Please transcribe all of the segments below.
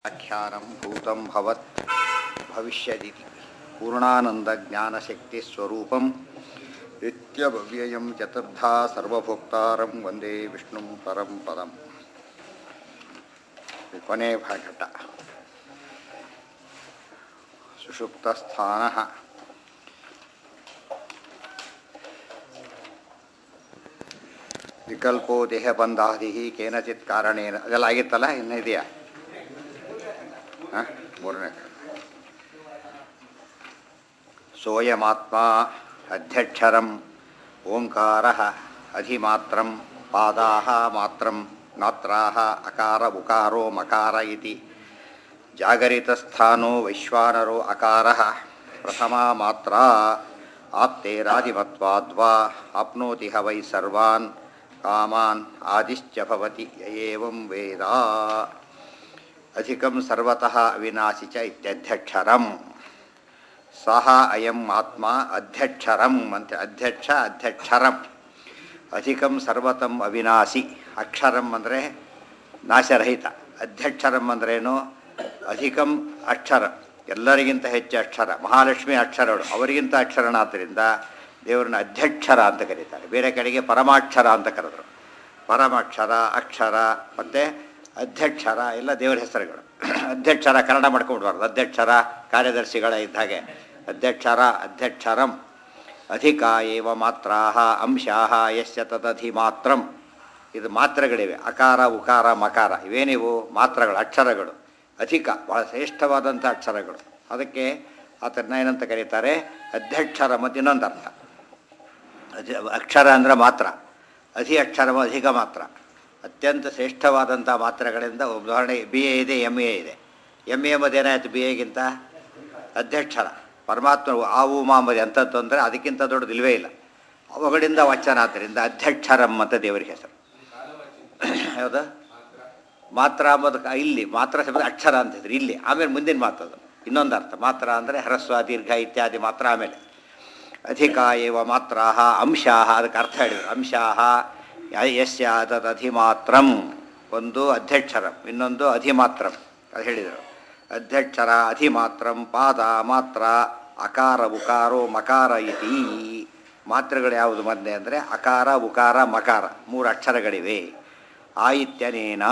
ಆಖ್ಯಾನಂ ಭೂತಂ ಭವತ್ ಭವಿಷ್ಯದಿತಿ ಪೂರ್ಣಾನಂದಜ್ಞಾನಶಕ್ತಿಸ್ವರೂಪಂ ನಿತ್ಯವ್ಯಯಂ ಚತುರ್ಧಾ ಸರ್ವಭೋಕ್ತಾರಂ ವಂದೇ ವಿಷ್ಣುಂ ಪರಂ ಪದಂ ಈ ಕೊನೆ ಭಾಗಟ ಸುಷುಪ್ತಸ್ಥಾನ ವಿಕಲ್ಪೋ ದೇಹ ಬಂಧಾದಿ ಕೇನಚಿತ್ ಕಾರಣೇನ ಅದೆಲ್ಲ ಆಗಿತ್ತಲ್ಲ ಇನ್ನೂ ಇದೆಯಾ ಹಾಂ ಮೂರನೇ ಸೋಯಮಾತ್ಮ ಅಧ್ಯಕ್ಷರಂ ಓಂಕಾರ ಅಧಿಮಾತ್ರಂ ಪಾದಾ ಮಾತ್ರಂ ಮಾತ್ರಾ ಅಕಾರ ಉಕಾರೋ ಮಕಾರ ಇತಿ ಜಾಗರಿತಸ್ಥಾನೋ ವೈಶ್ವಾನರೋ ಅಕಾರ ಪ್ರಥಮ ಮಾತ್ರ ಆಪ್ತೇರಾದಿಮತ್ವಾದ್ವಾ ಆಪ್ನೋತಿ ಹ ವೈ ಸರ್ವಾನ್ ಕಾಮಾನ್ ಆದಿಶ್ಚ ಭವತಿ ಏವಂ ವೇದ ಅಧಿಕಂ ಸರ್ವತಃ ಅವಿನಾಶಿ ಚ ಇತ್ಯಧ್ಯಕ್ಷರಂ ಸಹ ಅಯಂ ಆತ್ಮ ಅಧ್ಯಕ್ಷರಂ ಅಂತ ಅಧ್ಯಕ್ಷ ಅಧ್ಯಕ್ಷರಂ ಅಧಿಕಂ ಸರ್ವತಂ ಅವಿನಾಶಿ ಅಕ್ಷರಂ ಅಂದರೆ ನಾಶರಹಿತ ಅಧ್ಯಕ್ಷರಂ ಅಂದ್ರೇನು ಅಧಿಕಂ ಅಕ್ಷರ ಎಲ್ಲರಿಗಿಂತ ಹೆಚ್ಚು ಅಕ್ಷರ ಮಹಾಲಕ್ಷ್ಮಿ ಅಕ್ಷರಗಳು ಅವರಿಗಿಂತ ಅಕ್ಷರನಾದ್ದರಿಂದ ದೇವರನ್ನ ಅಧ್ಯಕ್ಷರ ಅಂತ ಕರೀತಾರೆ ಬೇರೆ ಕಡೆಗೆ ಪರಮಾಕ್ಷರ ಅಂತ ಕರೆದರು ಪರಮಾಕ್ಷರ ಅಕ್ಷರ ಮತ್ತು ಅಧ್ಯಕ್ಷರ ಎಲ್ಲ ದೇವರ ಹೆಸರುಗಳು ಅಧ್ಯಕ್ಷರ ಕನ್ನಡ ಮಾಡ್ಕೊಂಡ್ಬಾರ್ದು ಅಧ್ಯಕ್ಷರ ಕಾರ್ಯದರ್ಶಿಗಳ ಇದ್ದ ಹಾಗೆ ಅಧ್ಯಕ್ಷರ ಅಧ್ಯಕ್ಷರಂ ಅಧಿಕ ಏವ ಮಾತ್ರ ಅಂಶಾ ಯಶ್ಯ ತದಧಿ ಮಾತ್ರಂ ಇದು ಮಾತ್ರೆಗಳಿವೆ ಅಕಾರ ಉಕಾರ ಮಕಾರ ಇವೇನಿವು ಮಾತ್ರಗಳು ಅಕ್ಷರಗಳು ಅಧಿಕ ಬಹಳ ಶ್ರೇಷ್ಠವಾದಂಥ ಅಕ್ಷರಗಳು ಅದಕ್ಕೆ ಆತನ ಏನಂತ ಕರೀತಾರೆ ಅಧ್ಯಕ್ಷರ ಮತ್ತು ಇನ್ನೊಂದು ಅರ್ಥ ಅಧಿ ಅಕ್ಷರ ಅಂದರೆ ಮಾತ್ರ ಅಧಿ ಅಕ್ಷರ ಅಧಿಕ ಮಾತ್ರ ಅತ್ಯಂತ ಶ್ರೇಷ್ಠವಾದಂಥ ಮಾತ್ರೆಗಳಿಂದ ಉದಾಹರಣೆ ಬಿ ಎ ಇದೆ ಎಮ್ ಎ ಇದೆ ಎಮ್ ಎ ಎಂಬುದು ಏನಾಯಿತು ಬಿ ಎಗಿಂತ ಅಧ್ಯಕ್ಷರ ಪರಮಾತ್ಮ ಆವು ಮಾಂಬದಿ ಅಂಥದ್ದು ಅಂದರೆ ಅದಕ್ಕಿಂತ ದೊಡ್ಡದು ಇಲ್ವೇ ಇಲ್ಲ ಅವುಗಳಿಂದ ವಚನ ಆದ್ದರಿಂದ ಅಧ್ಯಕ್ಷರಂ ಅಂತ ದೇವರಿಗೆ ಹೆಸರು ಹೌದಾ ಮಾತ್ರ ಅಂಬುದು ಇಲ್ಲಿ ಮಾತ್ರ ಶಬ್ದ ಅಕ್ಷರ ಅಂತಿದ್ರು ಇಲ್ಲಿ ಆಮೇಲೆ ಮುಂದಿನ ಮಾತದು ಇನ್ನೊಂದು ಅರ್ಥ ಮಾತ್ರ ಅಂದರೆ ಹ್ರಸ್ವ ದೀರ್ಘ ಇತ್ಯಾದಿ ಮಾತ್ರ ಆಮೇಲೆ ಅಧಿಕ ಏವ ಮಾತ್ರ ಅಂಶಾ ಅದಕ್ಕೆ ಅರ್ಥ ಹೇಳಿದರು ಅಂಶಾ ಯಸ್ಯ ತದಧಿಮಾತ್ರಂ ಒಂದು ಅಧ್ಯಕ್ಷರಂ ಇನ್ನೊಂದು ಅಧಿಮಾತ್ರಂ ಅದು ಹೇಳಿದರು ಅಧ್ಯಕ್ಷರ ಅಧಿಮಾತ್ರಂ ಪಾದ ಮಾತ್ರ ಅಕಾರ ಉಕಾರೋ ಮಕಾರ ಇತಿ ಮಾತ್ರೆಗಳು ಯಾವುದು ಮೊದಲೇ ಅಂದರೆ ಅಕಾರ ಉಕಾರ ಮಕಾರ ಮೂರು ಅಕ್ಷರಗಳಿವೆ ಆಯಿತ್ಯನೇನ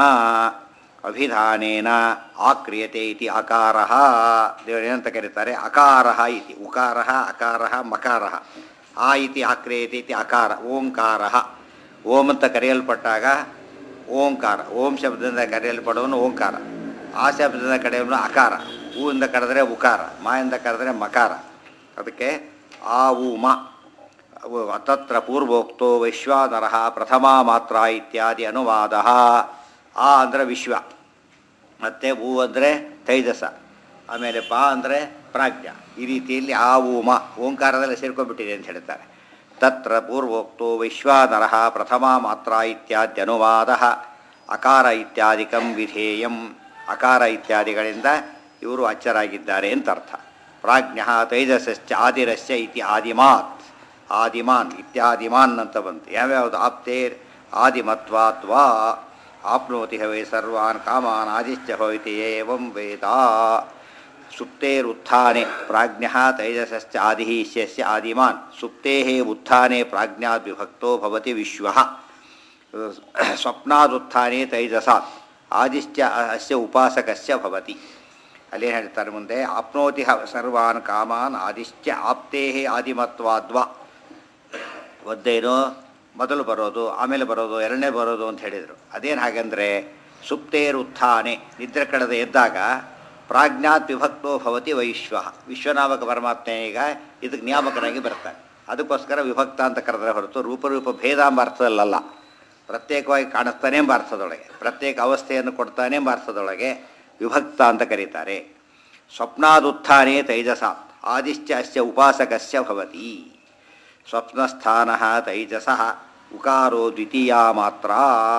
ಅಭಿಧಾನೇನ ಆಕ್ರಿಯತೆ ಇತಿ ಅಕಾರ ದೇವರೇನಂತ ಕರೀತಾರೆ ಅಕಾರ ಇತಿ ಉಕಾರ ಅಕಾರ ಮಕಾರ ಆ ಇತಿ ಆಕ್ರಿಯತೆ ಇತಿ ಅಕಾರ ಓಂಕಾರ ಓಂ ಅಂತ ಕರೆಯಲ್ಪಟ್ಟಾಗ ಓಂಕಾರ ಓಂ ಶಬ್ದದಿಂದ ಕರೆಯಲ್ಪಡುವನು ಓಂಕಾರ ಆ ಶಬ್ದದಿಂದ ಕರೆಯುವನು ಅಕಾರ ಹೂ ಇಂದ ಕರೆದರೆ ಉಕಾರ ಮಾ ಇಂದ ಕರೆದರೆ ಮಕಾರ ಅದಕ್ಕೆ ಆ ಊ ಮ ತತ್ರ ಪೂರ್ವೋಕ್ತೋ ವೈಶ್ವಾನರ ಪ್ರಥಮ ಮಾತ್ರ ಇತ್ಯಾದಿ ಅನುವಾದ ಆ ಅಂದರೆ ವಿಶ್ವ ಮತ್ತು ಹೂ ಅಂದರೆ ತೈಜಸ ಆಮೇಲೆ ಪಾ ಅಂದರೆ ಪ್ರಾಜ್ಞ ಈ ರೀತಿಯಲ್ಲಿ ಆ ಊಮ ಓಂಕಾರದಲ್ಲಿ ಸೇರ್ಕೊಂಡ್ಬಿಟ್ಟಿದೆ ಅಂತ ಹೇಳ್ತಾರೆ ತತ್ರ ಪೂರ್ವೋಕ್ತೋ ವೈಶ್ವಾನರ ಪ್ರಥಮ ಮಾತ್ರ ಇತ್ಯಾದಿ ಅನುವಾದ ಅಕಾರ ಇತ್ಯಾದಿಕಂ ವಿಧೇಯಂ ಅಕಾರ ಇತ್ಯಾದಿಗಳಿಂದ ಇವರು ಅಚ್ಚರಾಗಿದ್ದಾರೆ ಅಂತ ಅರ್ಥ ಪ್ರಾಜ್ಞ ತೈಜಸಶ್ಚ ಆದಿರಸ್ಯ ಇತಿ ಆದಿಮಾತ್ ಆದಿಮಾನ್ ಇತ್ಯಾದಿಮಾನ್ ಅಂತ ಬಂತು ಯಾವ್ಯಾವುದು ಆಪ್ತೇರ್ ಆದಿಮತ್ವಾತ್ವಾ ಆಪ್ನೋತಿ ಹವೇ ಸರ್ವಾನ್ ಕಾಮಾನ್ ಆದಿಶ್ಚ ಭವತಿ ಏವಂ ವೇದ ಸುಪ್ತೇರುತ್ಥಾನೆ ಪ್ರಾಜ್ಞ ತೈಜಸಶ್ಚ ಆದಿ ಇಷ್ಯಸ್ಯ ಆದಿಮಾನ್ ಸುಪ್ತೇ ಉತ್ಥಾನೆ ಪ್ರಾಜ್ಞಾದ್ ವಿಭಕ್ತೋ ಭವತಿ ವಿಶ್ವ ಸ್ವಪ್ನಾದುತ್ಥಾನೆ ತೈಜಸಾತ್ ಆದಿಶ್ಚ ಅಸ್ಯ ಉಪಾಸಕಸ್ಯ ಭವತಿ ಅಲ್ಲೇನು ಹೇಳ್ತಾರೆ ಮುಂದೆ ಆಪ್ನೋತಿ ಹ ಸರ್ವಾನ್ ಕಾಮಾನ್ ಆದಿಶ್ಚ ಆಪ್ತೇ ಆದಿಮತ್ವಾದ್ವಾ ಒದ್ದೇನು ಮೊದಲು ಬರೋದು ಆಮೇಲೆ ಬರೋದು ಎರಡನೇ ಬರೋದು ಅಂತ ಹೇಳಿದರು ಅದೇನು ಹಾಗೆಂದರೆ ಸುಪ್ತೇರುತ್ಥಾನೆ ನಿದ್ರೆ ಕಳೆದ ಎದ್ದಾಗ ಪ್ರಾಜ್ಞಾತ್ ವಿಭಕ್ತೋ ಭವತಿ ವೈಶ್ವ ವಿಶ್ವನಾಮಕ ಪರಮಾತ್ಮ ಈಗ ಇದಕ್ಕೆ ನಿಯಾಮಕನಾಗಿ ಬರ್ತಾನೆ ಅದಕ್ಕೋಸ್ಕರ ವಿಭಕ್ತ ಅಂತ ಕರೆದ್ರೆ ಹೊರತು ರೂಪರೂಪ ಭೇದ ಎಂಬ ಅರ್ಥದಲ್ಲಲ್ಲ ಪ್ರತ್ಯೇಕವಾಗಿ ಕಾಣಿಸ್ತಾನೆ ಎಂಬ ಅರ್ಥದೊಳಗೆ ಪ್ರತ್ಯೇಕ ಅವಸ್ಥೆಯನ್ನು ಕೊಡ್ತಾನೆ ಎಂಬ ಅರ್ಥದೊಳಗೆ ವಿಭಕ್ತ ಅಂತ ಕರೀತಾರೆ ಸ್ವಪ್ನಾದುತ್ಥಾನೇ ತೈಜಸ ಆದಿಶ್ಚ ಅಸ್ಯ ಉಪಾಸಕಸ್ಯ ಭವತಿ ಸ್ವಪ್ನಸ್ಥಾನ ತೈಜಸ ಉಕಾರೋ ದ್ವಿತೀಯ ಮಾತ್ರ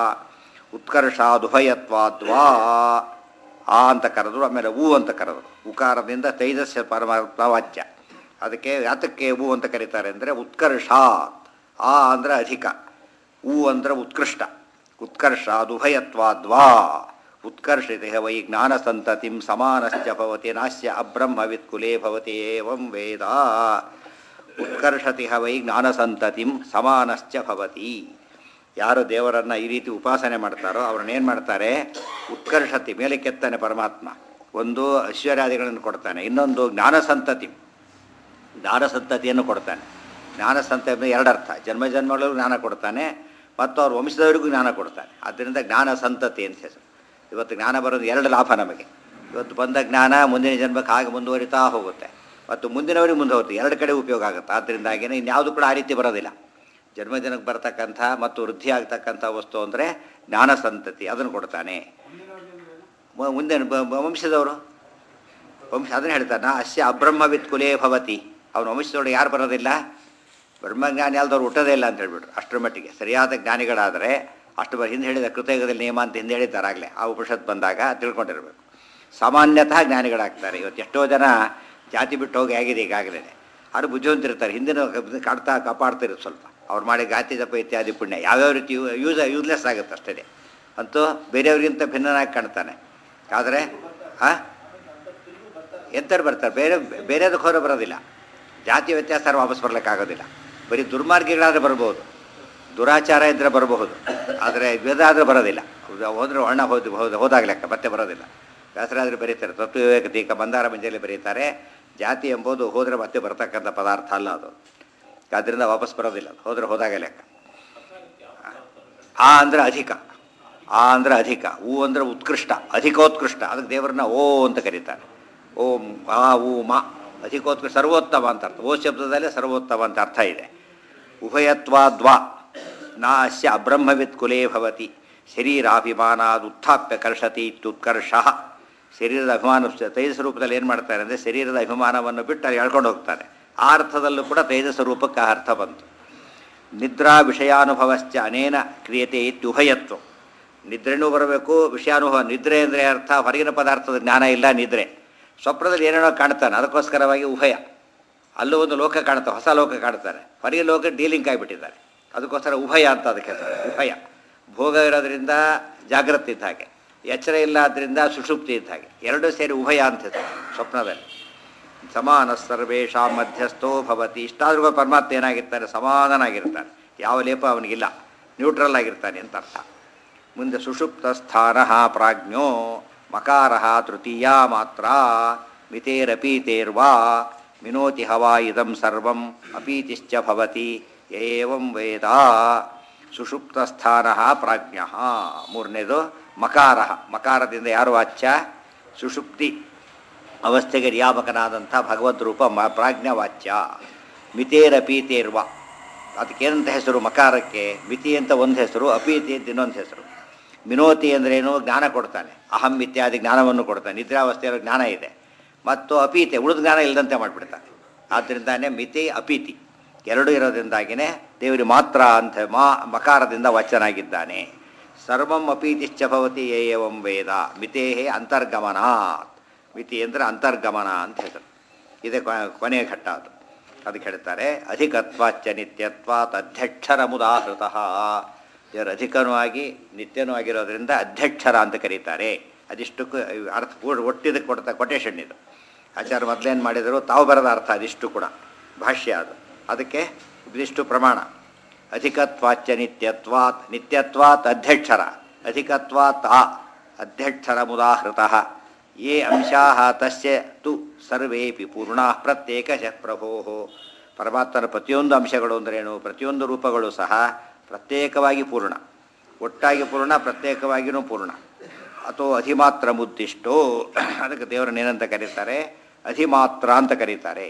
ಉತ್ಕರ್ಷಾದುಭಯತ್ವಾದ್ವಾ ಆ ಅಂತ ಕರೆದ್ರು ಆಮೇಲೆ ಹೂ ಅಂತ ಕರೆದ್ರು ಉಕಾರದಿಂದ ತೈಜಸ್ಯ ಪರಮಾತ್ಮ ವಾಚ್ಯ ಅದಕ್ಕೆ ಯಾತಕ್ಕೆ ಹೂ ಅಂತ ಕರೀತಾರೆ ಅಂದರೆ ಉತ್ಕರ್ಷಾತ್ ಆ ಅಂದರೆ ಅಧಿಕ ಹೂ ಅಂದರೆ ಉತ್ಕೃಷ್ಟ ಉತ್ಕರ್ಷ ದುಭಯತ್ವಾದ್ವಾ ಉತ್ಕರ್ಷತೆ ವೈ ಜ್ಞಾನಸಂತತಿಂ ಸಮಾನಶ್ಚ ಭವತಿ ನಾಸ್ಯ ಅಬ್ರಹ್ಮವಿತ್ ಕುಲೇ ಭವತಿ ಏವಂ ವೇದ ಉತ್ಕರ್ಷತಿ ವೈ ಜ್ಞಾನಸಂತತಿಂ ಸಮಾನಶ್ಚ ಭವತಿ ಯಾರು ದೇವರನ್ನು ಈ ರೀತಿ ಉಪಾಸನೆ ಮಾಡ್ತಾರೋ ಅವ್ರನ್ನೇನು ಮಾಡ್ತಾರೆ ಉತ್ಕರ್ಷತಿ ಮೇಲೆ ಕೆತ್ತಾನೆ ಪರಮಾತ್ಮ ಒಂದು ಐಶ್ವರ್ಯಾದಿಗಳನ್ನು ಕೊಡ್ತಾನೆ ಇನ್ನೊಂದು ಜ್ಞಾನಸಂತತಿ ಜ್ಞಾನಸಂತತಿಯನ್ನು ಕೊಡ್ತಾನೆ ಜ್ಞಾನಸಂತತಿ ಅಂದರೆ ಎರಡರ್ಥ ಜನ್ಮ ಜನ್ಮಗಳಿಗೂ ಜ್ಞಾನ ಕೊಡ್ತಾನೆ ಮತ್ತು ಅವ್ರ ವಂಶದವರಿಗೂ ಜ್ಞಾನ ಕೊಡ್ತಾನೆ ಆದ್ದರಿಂದ ಜ್ಞಾನ ಸಂತತಿ ಅಂತ ಹೆಸರು ಇವತ್ತು ಜ್ಞಾನ ಬರೋದು ಎರಡು ಲಾಭ ನಮಗೆ ಇವತ್ತು ಬಂದ ಜ್ಞಾನ ಮುಂದಿನ ಜನ್ಮಕ್ಕೆ ಹಾಗೆ ಮುಂದುವರಿತಾ ಹೋಗುತ್ತೆ ಮತ್ತು ಮುಂದಿನವರಿಗೆ ಮುಂದೆ ಹೋಗುತ್ತೆ ಎರಡು ಕಡೆ ಉಪಯೋಗ ಆಗುತ್ತೆ ಆದ್ದರಿಂದಾಗಿನೇ ಇನ್ಯಾವುದು ಕೂಡ ಆ ರೀತಿ ಬರೋದಿಲ್ಲ ಜನ್ಮ ಜನಕ್ಕೆ ಬರ್ತಕ್ಕಂಥ ಮತ್ತು ವೃದ್ಧಿ ಆಗ್ತಕ್ಕಂಥ ವಸ್ತು ಅಂದರೆ ಜ್ಞಾನ ಸಂತತಿ ಅದನ್ನು ಕೊಡ್ತಾನೆ ಮ- ಮುಂದೆ ಬ- ಬ- ವಂಶದವರು ವಂಶ ಅದನ್ನು ಹೇಳ್ತಾನೆ ಅಸ್ಯ ಅಬ್ರಹ್ಮವಿತ್ ಕುಲೇ ಭವತಿ ಅವನ ವಂಶದೊಳಗೆ ಯಾರು ಬರೋದಿಲ್ಲ ಬ್ರಹ್ಮಜ್ಞಾನಿ ಅಲ್ದವ್ರು ಹುಟ್ಟೋದೇ ಇಲ್ಲ ಅಂತ ಹೇಳ್ಬಿಟ್ರು ಅಷ್ಟರ ಮಟ್ಟಿಗೆ ಸರಿಯಾದ ಜ್ಞಾನಿಗಳಾದರೆ ಅಷ್ಟು ಬ- ಹಿಂದೆ ಹೇಳಿದ ಕೃತಯುಗದಲ್ಲಿ ನಿಯಮ ಅಂತ ಹಿಂದೆ ಹೇಳಿದ್ದಾರಾಗಲೇ ಆ ಉಪನಿಷತ್ ಬಂದಾಗ ತಿಳ್ಕೊಂಡಿರಬೇಕು ಸಾಮಾನ್ಯತಃ ಜ್ಞಾನಿಗಳಾಗ್ತಾರೆ ಇವತ್ತು ಎಷ್ಟೋ ಜನ ಜಾತಿ ಬಿಟ್ಟು ಹೋಗಿ ಆಗಿದೆ ಈಗಾಗಲೇ ಅವರು ಬುದ್ಧಿವಂತಿರ್ತಾರೆ ಹಿಂದಿನ ಕಾಡ್ತಾ ಕಾಪಾಡ್ತಿರೋದು ಸ್ವಲ್ಪ ಅವ್ರು ಮಾಡಿ ಗಾತಿ ಜಪ ಇತ್ಯಾದಿ ಪುಣ್ಯ ಯಾವ್ಯಾವ ರೀತಿ ಯೂಸ್ ಯೂಸ್ಲೆಸ್ ಆಗುತ್ತೆ ಅಷ್ಟೇ ಅಂತೂ ಬೇರೆಯವ್ರಿಗಿಂತ ಭಿನ್ನನಾಗಿ ಕಾಣ್ತಾನೆ ಆದರೆ ಹಾಂ ಎಂಥವ್ರು ಬರ್ತಾರೆ ಬೇರೆ ಬೇರೆದಕ್ಕೆ ಹೋದ್ರೆ ಬರೋದಿಲ್ಲ ಜಾತಿ ವ್ಯತ್ಯಾಸ ವಾಪಸ್ ಬರ್ಲಿಕ್ಕಾಗೋದಿಲ್ಲ ಬರೀ ದುರ್ಮಾರ್ಗಿಗಳಾದರೆ ಬರ್ಬೋದು ದುರಾಚಾರ ಇದ್ದರೆ ಬರಬಹುದು ಆದರೆ ವೇದ ಆದರೆ ಬರೋದಿಲ್ಲ ಹೋದ್ರೆ ವರ್ಣ ಹೋದ್ ಹೋದ ಹೋದಾಗ ಲೆಕ್ಕ ಮತ್ತೆ ಬರೋದಿಲ್ಲ ವ್ಯಾಸರಾದ್ರೆ ಬರೀತಾರೆ ತತ್ವ ವಿವೇಕ ದೀಕ ಮಂದಾರ ಮಂಜಲಿ ಬರೀತಾರೆ ಜಾತಿ ಎಂಬುದು ಹೋದರೆ ಮತ್ತೆ ಬರ್ತಕ್ಕಂಥ ಪದಾರ್ಥ ಅಲ್ಲ ಅದು ಆದ್ದರಿಂದ ವಾಪಸ್ ಬರೋದಿಲ್ಲ ಅದು ಹೋದರೆ ಹೋದಾಗ ಲೆಕ್ಕ ಆ ಅಂದರೆ ಅಧಿಕ ಆ ಅಂದರೆ ಅಧಿಕ ಊ ಅಂದರೆ ಉತ್ಕೃಷ್ಟ ಅಧಿಕೋತ್ಕೃಷ್ಟ ಅದಕ್ಕೆ ದೇವರನ್ನ ಓ ಅಂತ ಕರೀತಾರೆ ಓಂ ಆ ಊ ಮ ಅಧಿಕೋತ್ಕೃಷ್ಟ ಸರ್ವೋತ್ತಮ ಅಂತ ಅರ್ಥ ಓ ಶಬ್ದದಲ್ಲೇ ಸರ್ವೋತ್ತಮ ಅಂತ ಅರ್ಥ ಇದೆ ಉಭಯತ್ವಾದ್ವಾ ನಾಸ್ಯ ಅಬ್ರಹ್ಮವಿತ್ ಕುಲೇ ಭವತಿ ಶರೀರಾಭಿಮಾನಾದ್ ಉತ್ಥಾಪ್ಯ ಕರ್ಷತಿ ಇತ್ಯುತ್ಕರ್ಷ ಶರೀರದ ಅಭಿಮಾನ ತೈಜಸ ರೂಪದಲ್ಲಿ ಏನು ಮಾಡ್ತಾರೆ ಅಂದರೆ ಶರೀರದ ಅಭಿಮಾನವನ್ನು ಬಿಟ್ಟು ಅಲ್ಲಿ ಎಳ್ಕೊಂಡು ಹೋಗ್ತಾರೆ ಆ ಅರ್ಥದಲ್ಲೂ ಕೂಡ ತೈಜಸ ರೂಪಕ್ಕೆ ಆ ಅರ್ಥ ಬಂತು ನಿದ್ರಾ ವಿಷಯಾನುಭವಶ್ಚ ಅನೇನ ಕ್ರಿಯತೆ ಇತ್ಯುಭಯತ್ವ ನಿದ್ರೆನೂ ಬರಬೇಕು ವಿಷಯಾನುಭವ ನಿದ್ರೆ ಅಂದರೆ ಅರ್ಥ ಹೊರಗಿನ ಪದಾರ್ಥದ ಜ್ಞಾನ ಇಲ್ಲ ನಿದ್ರೆ ಸ್ವಪ್ನದಲ್ಲಿ ಏನೇನೋ ಕಾಣ್ತಾನೆ ಅದಕ್ಕೋಸ್ಕರವಾಗಿ ಉಭಯ ಅಲ್ಲೂ ಒಂದು ಲೋಕ ಕಾಣ್ತಾರೆ ಹೊಸ ಲೋಕ ಕಾಣ್ತಾರೆ ಹೊರಗಿನ ಲೋಕ ಡೀಲಿಂಗ್ ಆಗಿಬಿಟ್ಟಿದ್ದಾರೆ ಅದಕ್ಕೋಸ್ಕರ ಉಭಯ ಅಂತ ಅದಕ್ಕೆ ಹೆಸರು ಉಭಯ ಭೋಗ ಇರೋದ್ರಿಂದ ಜಾಗೃತಿ ಇದ್ದ ಹಾಗೆ ಎಚ್ಚರ ಇಲ್ಲ ಆದ್ದರಿಂದ ಸುಷುಪ್ತಿ ಇದ್ದ ಹಾಗೆ ಎರಡೂ ಸೇರಿ ಉಭಯ ಅಂತ ಹೆಸರು ಸ್ವಪ್ನದಲ್ಲಿ ಸಮಾನ ಸರ್ವೇಶಾ ಮಧ್ಯಸ್ಥೋ ಭವತಿ ಇಷ್ಟಾದ್ರೂ ಪರಮಾತ್ಮ ಏನಾಗಿರ್ತಾನೆ ಸಮಾನನಾಗಿರ್ತಾನೆ ಯಾವ ಲೇಪ ಅವನಿಗಿಲ್ಲ ನ್ಯೂಟ್ರಲ್ ಆಗಿರ್ತಾನೆ ಅಂತ ಅರ್ಥ ಮುಂದೆ ಸುಷುಪ್ತ ಸ್ಥಾನ ಪ್ರಾಜ್ಞೋ ಮಕಾರ ತೃತೀಯ ಮಾತ್ರ ಮಿತೇರಪೀತೇರ್ವಾ ಮಿನೋತಿ ಹವಾ ಇದಂ ಸರ್ವಂ ಅಪೀತಿಶ್ಚ ಭವತಿ ಏವಂ ವೇದ ಸುಷುಪ್ತ ಸ್ಥಾನ ಪ್ರಾಜ್ಞ ಮೂರನೇದು ಮಕಾರ ಮಕಾರದಿಂದ ಯಾರು ವಾಚ್ಯ ಸುಷುಪ್ತಿ ಅವಸ್ಥೆಗೆ ನಿಯಾಮಕನಾದಂಥ ಭಗವದ್ ರೂಪ ಮ ಪ್ರಾಜ್ಞವಾಚ್ಯ ಮಿತೇರಪೀತೇರ್ವ ಅದಕ್ಕೇನಂತ ಹೆಸರು ಮಕಾರಕ್ಕೆ ಮಿತಿ ಅಂತ ಒಂದು ಹೆಸರು ಅಪೀತಿ ಅಂತ ಇನ್ನೊಂದು ಹೆಸರು ಮಿನೋತಿ ಅಂದ್ರೇನು ಜ್ಞಾನ ಕೊಡ್ತಾನೆ ಅಹಂ ಇತ್ಯಾದಿ ಜ್ಞಾನವನ್ನು ಕೊಡ್ತಾನೆ ನಿದ್ರಾವಸ್ಥೆಯ ಜ್ಞಾನ ಇದೆ ಮತ್ತು ಅಪೀತೆ ಉಳಿದ ಜ್ಞಾನ ಇಲ್ಲದಂತೆ ಮಾಡಿಬಿಡ್ತಾನೆ ಆದ್ದರಿಂದಾನೆ ಮಿತಿ ಅಪೀತಿ ಎರಡೂ ಇರೋದ್ರಿಂದಾಗಿಯೇ ದೇವರಿಗೆ ಮಾತ್ರ ಅಂತ ಮಾ ಮಕಾರದಿಂದ ವಚನಾಗಿದ್ದಾನೆ ಸರ್ವಂ ಅಪೀತಿಶ್ಚ ಭವತಿ ಏವಂ ವೇದ ಮಿತೇ ಅಂತರ್ಗಮನಾತ್ ಮಿತಿ ಅಂದರೆ ಅಂತರ್ಗಮನ ಅಂತ ಹೆಸರು ಇದೇ ಕೊ- ಕೊನೆಯ ಘಟ್ಟ ಅದು ಅದಕ್ಕೆ ಹೇಳ್ತಾರೆ ಅಧಿಕತ್ವಾಚ್ಚ ನಿತ್ಯತ್ವಾತ್ ಅಧ್ಯಕ್ಷರ ಮುದಾಹೃತಃ ಇವರು ಅಧಿಕನೂ ಆಗಿ ನಿತ್ಯನೂ ಆಗಿರೋದ್ರಿಂದ ಅಧ್ಯಕ್ಷರ ಅಂತ ಕರೀತಾರೆ ಅದಿಷ್ಟಕ್ಕೂ ಅರ್ಥ ಕೂಡ ಒಟ್ಟಿದಕ್ಕೆ ಕೊಡ್ತಾ ಕೊಟೇಶನ್ ಇದು ಆಚಾರ್ಯ ಮೊದಲೇನು ಮಾಡಿದರು ತಾವು ಬರದ ಅರ್ಥ ಅದಿಷ್ಟು ಕೂಡ ಭಾಷ್ಯ ಅದು ಅದಕ್ಕೆ ಇದಿಷ್ಟು ಪ್ರಮಾಣ ಅಧಿಕತ್ವಾಚ್ಚ ನಿತ್ಯತ್ವಾತ್ ನಿತ್ಯತ್ವಾತ್ ಅಧ್ಯಕ್ಷರ ಅಧಿಕತ್ವಾತ್ ಆ ಅಧ್ಯಕ್ಷರ ಮುದಾಹೃತಃ ಯೇ ಅಂಶಾ ತಸ್ಯ ತು ಸರ್ವೇಪಿ ಪೂರ್ಣಾ ಪ್ರತ್ಯೇಕಶಃ ಪ್ರಭೋ ಪರಮಾತ್ಮನ ಪ್ರತಿಯೊಂದು ಅಂಶಗಳು ಅಂದ್ರೇನು ಪ್ರತಿಯೊಂದು ರೂಪಗಳು ಸಹ ಪ್ರತ್ಯೇಕವಾಗಿ ಪೂರ್ಣ ಒಟ್ಟಾಗಿ ಪೂರ್ಣ ಪ್ರತ್ಯೇಕವಾಗಿಯೂ ಪೂರ್ಣ ಅಥವಾ ಅಧಿಮಾತ್ರ ಮುದ್ದಿಷ್ಟೋ ಅದಕ್ಕೆ ದೇವರನ್ನೇನಂತ ಕರೀತಾರೆ ಅಧಿಮಾತ್ರ ಅಂತ ಕರೀತಾರೆ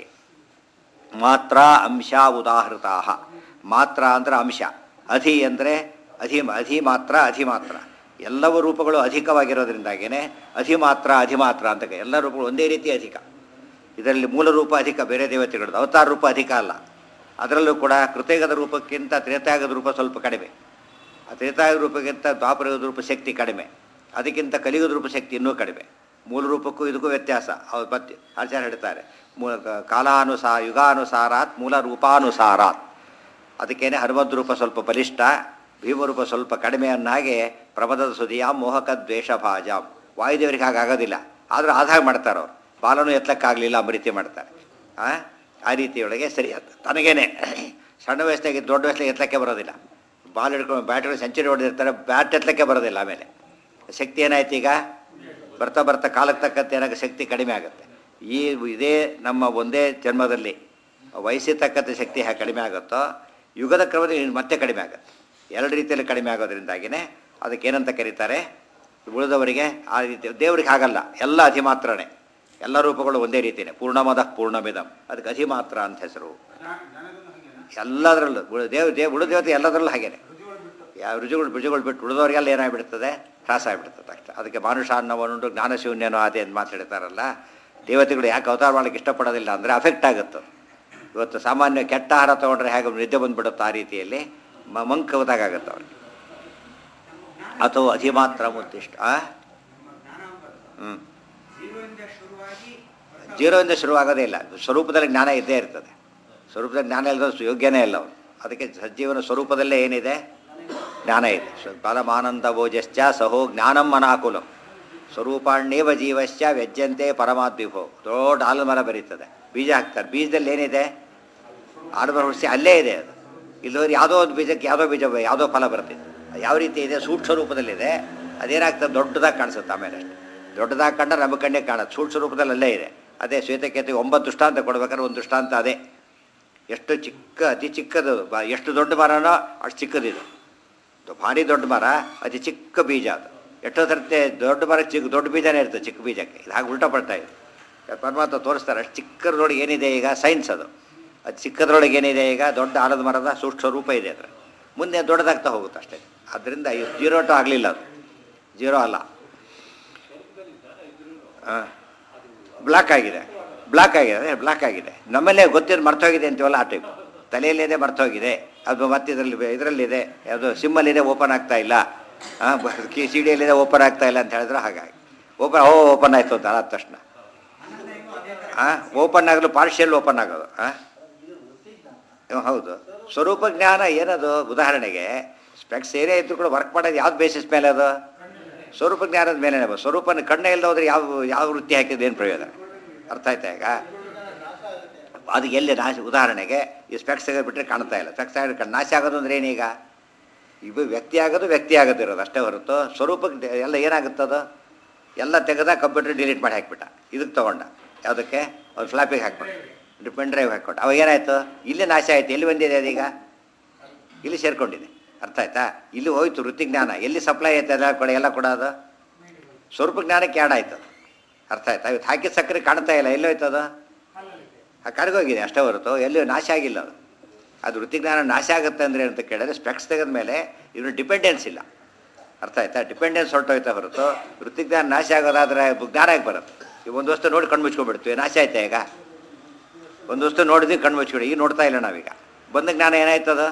ಮಾತ್ರ ಅಂಶ ಉದಾಹೃತಾ ಮಾತ್ರ ಅಂದರೆ ಅಂಶ ಅಧಿ ಅಂದರೆ ಅಧಿ ಅಧಿ ಮಾತ್ರ ಅಧಿ ಮಾತ್ರ ಎಲ್ಲವ ರೂಪಗಳು ಅಧಿಕವಾಗಿರೋದ್ರಿಂದಾಗೇ ಅಧಿ ಮಾತ್ರ ಅಧಿ ಮಾತ್ರ ಅಂತ ಕ- ಎಲ್ಲ ರೂಪಗಳು ಒಂದೇ ರೀತಿ ಅಧಿಕ ಇದರಲ್ಲಿ ಮೂಲ ರೂಪ ಅಧಿಕ ಬೇರೆ ದೇವತೆಗಳದ್ದು ಅವತಾರ ರೂಪ ಅಧಿಕ ಅಲ್ಲ ಅದರಲ್ಲೂ ಕೂಡ ಕೃತಯುಗದ ರೂಪಕ್ಕಿಂತ ತ್ರೇತಾಯುಗದ ರೂಪ ಸ್ವಲ್ಪ ಕಡಿಮೆ ಆ ತ್ರೇತಾಯುಗ ರೂಪಕ್ಕಿಂತ ದ್ವಾಪರಯುಗದ ರೂಪ ಶಕ್ತಿ ಕಡಿಮೆ ಅದಕ್ಕಿಂತ ಕಲಿಯುಗದ ರೂಪ ಶಕ್ತಿ ಇನ್ನೂ ಕಡಿಮೆ ಮೂಲ ರೂಪಕ್ಕೂ ಇದಕ್ಕೂ ವ್ಯತ್ಯಾಸ ಅವ್ರು ಮತ್ತೆ ಆಚಾರ್ಯ ಹೇಳ್ತಾರೆ ಮೂಲ ಕ- ಕಾಲಾನುಸಾರ ಯುಗಾನುಸಾರಾತ್ ಮೂಲ ರೂಪಾನುಸಾರಾತ್ ಅದಕ್ಕೇನೆ ಹನುಮದ್ ರೂಪ ಸ್ವಲ್ಪ ಬಲಿಷ್ಠ ಭೀಮರೂಪ ಸ್ವಲ್ಪ ಕಡಿಮೆ ಅನ್ನಾಗೆ ಪ್ರಬದದ ಸುದಿಯ ಮೋಹಕ ದ್ವೇಷ ಭಾಜ ವಾಯುದೇವರಿಗೆ ಹಾಗಾಗೋದಿಲ್ಲ ಆದರೂ ಆದಾಗ ಮಾಡ್ತಾರೆ ಅವ್ರು ಬಾಲನೂ ಎತ್ತಕ್ಕಾಗಲಿಲ್ಲ ಅಮೃತಿ ಮಾಡ್ತಾರೆ ಆ? ಆ ರೀತಿಯೊಳಗೆ ಸರಿ ಅದು ತನಗೇನೆ ಸಣ್ಣ ವಯಸ್ಸಿನಾಗೆ ದೊಡ್ಡ ವಯಸ್ಸಿನಾಗೆ ಎತ್ತಕ್ಕೆ ಬರೋದಿಲ್ಲ ಬಾಲ್ ಹಿಡ್ಕೊಂಡು ಬ್ಯಾಟ್ಗಳು ಸೆಂಚುರಿ ಹೊಡೆದಿರ್ತಾರೆ ಬ್ಯಾಟ್ ಎತ್ತಕ್ಕೆ ಬರೋದಿಲ್ಲ ಆಮೇಲೆ ಶಕ್ತಿ ಏನಾಯ್ತು ಈಗ ಬರ್ತಾ ಬರ್ತಾ ಕಾಲಕ್ಕೆ ತಕ್ಕಂತೆ ಏನಾಗ ಶಕ್ತಿ ಕಡಿಮೆ ಆಗುತ್ತೆ ಈ ಇದೇ ನಮ್ಮ ಒಂದೇ ಜನ್ಮದಲ್ಲಿ ವಯಸ್ಸಿಗೆ ತಕ್ಕಂತೆ ಶಕ್ತಿ ಹೇಗೆ ಕಡಿಮೆ ಆಗುತ್ತೋ ಯುಗದ ಕ್ರಮದಲ್ಲಿ ಇನ್ನು ಮತ್ತೆ ಕಡಿಮೆ ಆಗುತ್ತೆ ಎರಡು ರೀತಿಯಲ್ಲಿ ಕಡಿಮೆ ಆಗೋದ್ರಿಂದಾಗಿಯೇ ಅದಕ್ಕೆ ಏನಂತ ಕರೀತಾರೆ ಉಳಿದವರಿಗೆ ಆ ರೀತಿ ದೇವ್ರಿಗೆ ಹಾಗಲ್ಲ ಎಲ್ಲ ಅಧಿಮಾತ್ರನೇ ಎಲ್ಲ ರೂಪಗಳು ಒಂದೇ ರೀತಿಯೇ ಪೂರ್ಣಮದ ಪೂರ್ಣಮಿದಂ ಅದಕ್ಕೆ ಅಧಿಮಾತ್ರ ಅಂತ ಹೆಸರು ಎಲ್ಲದರಲ್ಲೂ ಉಳ ದೇವ್ ದೇವ್ ಉಳಿದೇವತೆ ಎಲ್ಲದರಲ್ಲೂ ಹಾಗೇನೆ ಯಾವ ರುಜುಗಳು ಭುಜಗಳು ಬಿಟ್ಟು ಉಳಿದವರಿಗೆಲ್ಲ ಏನಾಗ್ಬಿಡ್ತದೆ ತ್ರಾಸ ಆಗ್ಬಿಡ್ತದೆ ಅಷ್ಟೇ ಅದಕ್ಕೆ ಮಾನುಷ ಅನ್ನವನುಂಟು ಜ್ಞಾನಶೂನ್ಯನೋ ಅದೇ ಅಂತ ಮಾತು ಹೇಳ್ತಾರಲ್ಲ ದೇವತೆಗಳು ಯಾಕೆ ಅವತಾರ ಮಾಡಲಿಕ್ಕೆ ಇಷ್ಟಪಡೋದಿಲ್ಲ ಅಂದರೆ ಅಫೆಕ್ಟ್ ಆಗುತ್ತೆ ಇವತ್ತು ಸಾಮಾನ್ಯ ಕೆಟ್ಟ ಆಹಾರ ತೊಗೊಂಡ್ರೆ ಹೇಗೆ ನಿದ್ದೆ ಬಂದ್ಬಿಡುತ್ತೆ ಆ ರೀತಿಯಲ್ಲಿ ಮ ಮಂಕ್ ಹೋದಾಗತ್ತೆ ಅವ್ರಿಗೆ ಅಥವಾ ಅಧಿಮಾತ್ರ ಮುದ್ದಿಷ್ಟ ಹ್ಞೂ ಜೀರೋಯಿಂದ ಶುರುವಾಗೋದೇ ಇಲ್ಲ ಸ್ವರೂಪದಲ್ಲಿ ಜ್ಞಾನ ಇದ್ದೇ ಇರ್ತದೆ ಸ್ವರೂಪದಲ್ಲಿ ಜ್ಞಾನ ಇಲ್ಲದ ಯೋಗ್ಯನೇ ಇಲ್ಲ ಅವನು ಅದಕ್ಕೆ ಸಜ್ಜೀವನ ಸ್ವರೂಪದಲ್ಲೇ ಏನಿದೆ ಜ್ಞಾನ ಇದೆ ಸ್ವ- ಪರಮಾನಂದ ಭೋಜಶ್ಚ ಸಹೋ ಜ್ಞಾನಂ ಅನಾಕುಲಂ ಸ್ವರೂಪಾಣ್ಯೇವ ಜೀವಶ್ಚ ವ್ಯಜ್ಯಂತೆ ಪರಮಾದ್ವಿಭೋ ದೊಡ್ಡ ಆಲಮರ ಬರೀತದೆ ಬೀಜ ಹಾಕ್ತಾರೆ ಬೀಜದಲ್ಲಿ ಏನಿದೆ ಆಲಮರ ಹುಡಿಸಿ ಅಲ್ಲೇ ಇದೆ ಅದು ಇಲ್ಲೋರು ಯಾವುದೋ ಒಂದು ಬೀಜಕ್ಕೆ ಯಾವುದೋ ಬೀಜ ಬ- ಯಾವುದೋ ಫಲ ಬರ್ತಿದೆ ಅದು ಯಾವ ರೀತಿ ಇದೆ ಸೂಕ್ಷ್ಮ ರೂಪದಲ್ಲಿದೆ ಅದೇನಾಗ್ತದೆ ದೊಡ್ಡದಾಗಿ ಕಾಣಿಸುತ್ತೆ ಆಮೇಲೆ ಅಷ್ಟೇ ದೊಡ್ಡದಾಗಿ ಕಂಡ್ರೆ ನಮ್ಮ ಕಣ್ಣಿಗೆ ಕಾಣುತ್ತೆ ಸೂಕ್ಷ್ಮ ರೂಪದಲ್ಲಿ ಅಲ್ಲೇ ಇದೆ ಅದೇ ಶ್ವೇತಕೇತು ಒಂಬತ್ತು ದೃಷ್ಟಾಂತ ಕೊಡ್ಬೇಕಾದ್ರೆ ಒಂದು ದೃಷ್ಟಾಂತ ಅದೇ ಎಷ್ಟು ಚಿಕ್ಕ ಅತಿ ಚಿಕ್ಕದು ಬ- ಎಷ್ಟು ದೊಡ್ಡ ಮರನೋ ಅಷ್ಟು ಚಿಕ್ಕದಿದು ಅದು ಭಾರಿ ದೊಡ್ಡ ಮರ ಅತಿ ಚಿಕ್ಕ ಬೀಜ ಅದು ಎಷ್ಟೋ ಸರ್ತೆ ದೊಡ್ಡ ಮರ ಚಿಕ್ಕ ದೊಡ್ಡ ಬೀಜನೇ ಇರ್ತದೆ ಚಿಕ್ಕ ಬೀಜಕ್ಕೆ ಇದು ಹಾಗೆ ಉಲ್ಟಾ ಪಡ್ತಾ ಇದೆ ಪರಮಾತ್ಮ ತೋರಿಸ್ತಾರೆ ಅಷ್ಟು ಚಿಕ್ಕದ್ರೊಳಗೆ ಏನಿದೆ ಈಗ ಸೈನ್ಸ್ ಅದು ಅದು ಚಿಕ್ಕದ್ರೊಳಗೆ ಏನಿದೆ ಈಗ ದೊಡ್ಡ ಆಲದ ಮರದ ಸೂಕ್ಷ್ಮ ರೂಪ ಇದೆ ಅದರ ಮುಂದೆ ದೊಡ್ಡದಾಗ್ತಾ ಹೋಗುತ್ತೆ ಅಷ್ಟೇ ಅದರಿಂದ ಜೀರೋ ಟು ಆಗಲಿಲ್ಲ ಅದು ಜೀರೋ ಅಲ್ಲ ಹಾಂ ಬ್ಲಾಕ್ ಆಗಿದೆ ಬ್ಲಾಕ್ ಆಗಿದೆ ಅದೇ ಬ್ಲಾಕ್ ಆಗಿದೆ ನಮ್ಮಲ್ಲೇ ಗೊತ್ತಿದ್ದು ಮರ್ತೋಗಿದೆ ಅಂತೀವಲ್ಲ ಆ ಟೈಪ್ ತಲೆಯಲ್ಲಿದೆ ಮರ್ತೋಗಿದೆ ಅದು ಮತ್ತೆ ಇದರಲ್ಲಿ ಇದರಲ್ಲಿದೆ ಯಾವುದು ಸಿಮ್ಮಲ್ಲಿದೆ ಓಪನ್ ಆಗ್ತಾ ಇಲ್ಲ ಹಾಂ ಕಿ ಸಿ ಡಿಯಲ್ಲಿದೆ ಓಪನ್ ಆಗ್ತಾ ಇಲ್ಲ ಅಂತ ಹೇಳಿದ್ರೆ ಹಾಗಾಗಿ ಓಪನ್ ಓ ಓಪನ್ ಆಯಿತು ಅಂತ ಆದ ತಕ್ಷಣ ಹಾಂ ಓಪನ್ ಆಗಲು ಪಾರ್ಷಿಯಲ್ ಓಪನ್ ಆಗೋದು ಹಾಂ ಹೌದು ಸ್ವರೂಪ ಜ್ಞಾನ ಏನದು ಉದಾಹರಣೆಗೆ ಸ್ಪೆಕ್ಸ್ ಏನೇ ಇದ್ರು ಕೂಡ ವರ್ಕ್ ಮಾಡೋದು ಯಾವ್ದು ಬೇಸಿಸ್ ಮೇಲೆ ಅದು ಸ್ವರೂಪ ಜ್ಞಾನದ ಮೇಲೆ ಸ್ವರೂಪನ ಕಣ್ಣೇ ಇಲ್ಲದೆ ಹೋದ್ರೆ ಯಾವ ಯಾವ ವೃತ್ತಿ ಹಾಕಿದ್ರೆ ಏನು ಪ್ರಯೋಜನ ಅರ್ಥ ಆಯ್ತಾ ಈಗ ಅದು ಎಲ್ಲಿ ನಾಶ ಉದಾಹರಣೆಗೆ ಈ ಸ್ಪೆಕ್ಸ್ ಬಿಟ್ಟರೆ ಕಾಣ್ತಾ ಇಲ್ಲ ಸ್ಪೆಕ್ಸ್ ಕಣ್ಣು ನಾಶ ಆಗೋದು ಅಂದ್ರೆ ಏನೀಗ ಇವು ವ್ಯಕ್ತಿ ಆಗೋದು ವ್ಯಕ್ತಿ ಆಗೋದಿರೋದು ಅಷ್ಟೇ ಹೊರತು ಸ್ವರೂಪಕ್ಕೆ ಎಲ್ಲ ಏನಾಗುತ್ತದು ಎಲ್ಲ ತೆಗೆದ ಕಂಪ್ಯೂಟರ್ ಡಿಲೀಟ್ ಮಾಡಿ ಹಾಕ್ಬಿಟ್ಟ ಇದಕ್ಕೆ ತೊಗೊಂಡ ಯಾವುದಕ್ಕೆ ಅವ್ರು ಫ್ಲಾಪಿಗೆ ಹಾಕ್ಬಿಟ್ಟು ಪೆನ್ ಡ್ರೈವ್ ಹಾಕ್ಕೊಟ್ಟು ಅವಾಗ ಏನಾಯಿತು ಇಲ್ಲಿ ನಾಶ ಆಯಿತು ಎಲ್ಲಿ ಬಂದಿದೆ ಅದೀಗ ಇಲ್ಲಿ ಸೇರ್ಕೊಂಡಿದೆ ಅರ್ಥ ಆಯ್ತಾ ಇಲ್ಲಿ ಹೋಯ್ತು ವೃತ್ತಿ ಜ್ಞಾನ ಎಲ್ಲಿ ಸಪ್ಲೈ ಆಯ್ತು ಎಲ್ಲ ಕೊಡ ಎಲ್ಲ ಕೂಡ ಅದು ಸ್ವರೂಪ ಜ್ಞಾನಕ್ಕೆ ಆ್ಯಡ್ ಆಯ್ತು ಅದು ಅರ್ಥ ಆಯ್ತಾ ಇವತ್ತು ಹಾಕಿದ ಸಕ್ಕರೆ ಕಾಣ್ತಾ ಇಲ್ಲ ಎಲ್ಲಿ ಹೋಯ್ತು ಅದು ಆ ಕರಗೋಗಿದೆ ಅಷ್ಟೇ ಹೊರತು ಎಲ್ಲಿ ನಾಶ ಆಗಿಲ್ಲ ಅದು ಅದು ವೃತ್ತಿಜ್ಞಾನ ನಾಶ ಆಗುತ್ತೆ ಅಂದರೆ ಅಂತ ಕೇಳಿದ್ರೆ ಸ್ಪೆಕ್ಸ್ ತೆಗೆದ ಮೇಲೆ ಇವ್ರು ಡಿಪೆಂಡೆನ್ಸ್ ಇಲ್ಲ ಅರ್ಥ ಆಯ್ತಾ ಡಿಪೆಂಡೆನ್ಸ್ ಹೊರಟೋಯ್ತಾ ಹೊರತು ವೃತ್ತಿಜ್ಞಾನ ನಾಶ ಆಗೋದಾದ್ರೆ ಜ್ಞಾನಕ್ಕೆ ಬರುತ್ತೆ ಈಗ ಒಂದು ವಸ್ತು ನೋಡಿ ಕಣ್ಣು ಮುಚ್ಕೊಂಡ್ಬಿಡ್ತೀವಿ ನಾಶ ಆಯ್ತಾ ಈಗ ಒಂದು ವಸ್ತು ನೋಡಿದ್ವಿ ಕಣ್ಣು ಮುಚ್ಕೊಂಡು ಈಗ ನೋಡ್ತಾ ಇಲ್ಲ ನಾವೀಗ ಬಂದ ಜ್ಞಾನ ಏನಾಯ್ತದ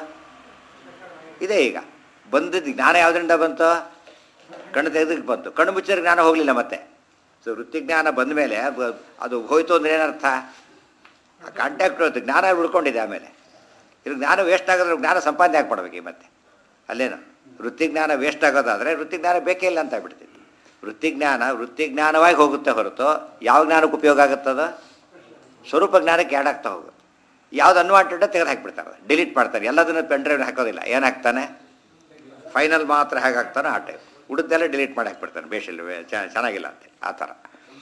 ಇದೆ ಈಗ ಬಂದಿದ್ದು ಜ್ಞಾನ ಯಾವುದರಿಂದ ಬಂತು ಕಣ್ಣು ತೆಗೆದಕ್ಕೆ ಬಂತು ಕಣ್ಣು ಮುಚ್ಚಿದ್ರೆ ಜ್ಞಾನ ಹೋಗಲಿಲ್ಲ ಮತ್ತೆ ಸೊ ವೃತ್ತಿಜ್ಞಾನ ಬಂದ ಮೇಲೆ ಅದು ಹೋಯ್ತು ಅಂದ್ರೆ ಏನರ್ಥ ಆ ಕಾಂಟ್ಯಾಕ್ಟ್ ಹೋಯ್ತು ಜ್ಞಾನ ಉಳ್ಕೊಂಡಿದೆ ಆಮೇಲೆ ಇದು ಜ್ಞಾನ ವೇಸ್ಟ್ ಆಗೋದ್ರೆ ಜ್ಞಾನ ಸಂಪಾದನೆ ಹಾಕಿ ಮಾಡ್ಬೇಕು ಈ ಮತ್ತೆ ಅಲ್ಲೇನು ವೃತ್ತಿಜ್ಞಾನ ವೇಸ್ಟ್ ಆಗೋದಾದರೆ ವೃತ್ತಿಜ್ಞಾನ ಬೇಕೇ ಇಲ್ಲ ಅಂತ ಆಗ್ಬಿಡ್ತಿತ್ತು ವೃತ್ತಿಜ್ಞಾನ ವೃತ್ತಿಜ್ಞಾನವಾಗಿ ಹೋಗುತ್ತೆ ಹೊರತು ಯಾವ ಜ್ಞಾನಕ್ಕೆ ಉಪಯೋಗ ಆಗುತ್ತದ ಸ್ವರೂಪ ಜ್ಞಾನಕ್ಕೆ ಆ್ಯಡ್ ಆಗ್ತಾ ಹೋಗುತ್ತೆ ಯಾವ್ದು ಅನ್ವಾಂಟೆಡ್ ತೆಗೆದು ಹಾಕ್ಬಿಡ್ತಾರೆ ಡಿಲೀಟ್ ಮಾಡ್ತಾರೆ ಎಲ್ಲದನ್ನು ಪೆನ್ ಡ್ರೈವ್ ಹಾಕೋದಿಲ್ಲ ಏನು ಹಾಕ್ತಾನೆ ಫೈನಲ್ ಮಾತ್ರ ಹೇಗೆ ಹಾಕ್ತಾನೋ ಆ ಟೈಪ್ ಉಳಿದೆಲ್ಲ ಡಿಲೀಟ್ ಮಾಡಿ ಹಾಕ್ಬಿಡ್ತಾನೆ ಬೇಷಿಲ್ಲ ಚೆನ್ನಾಗಿಲ್ಲ ಅಂತ ಆ ಥರ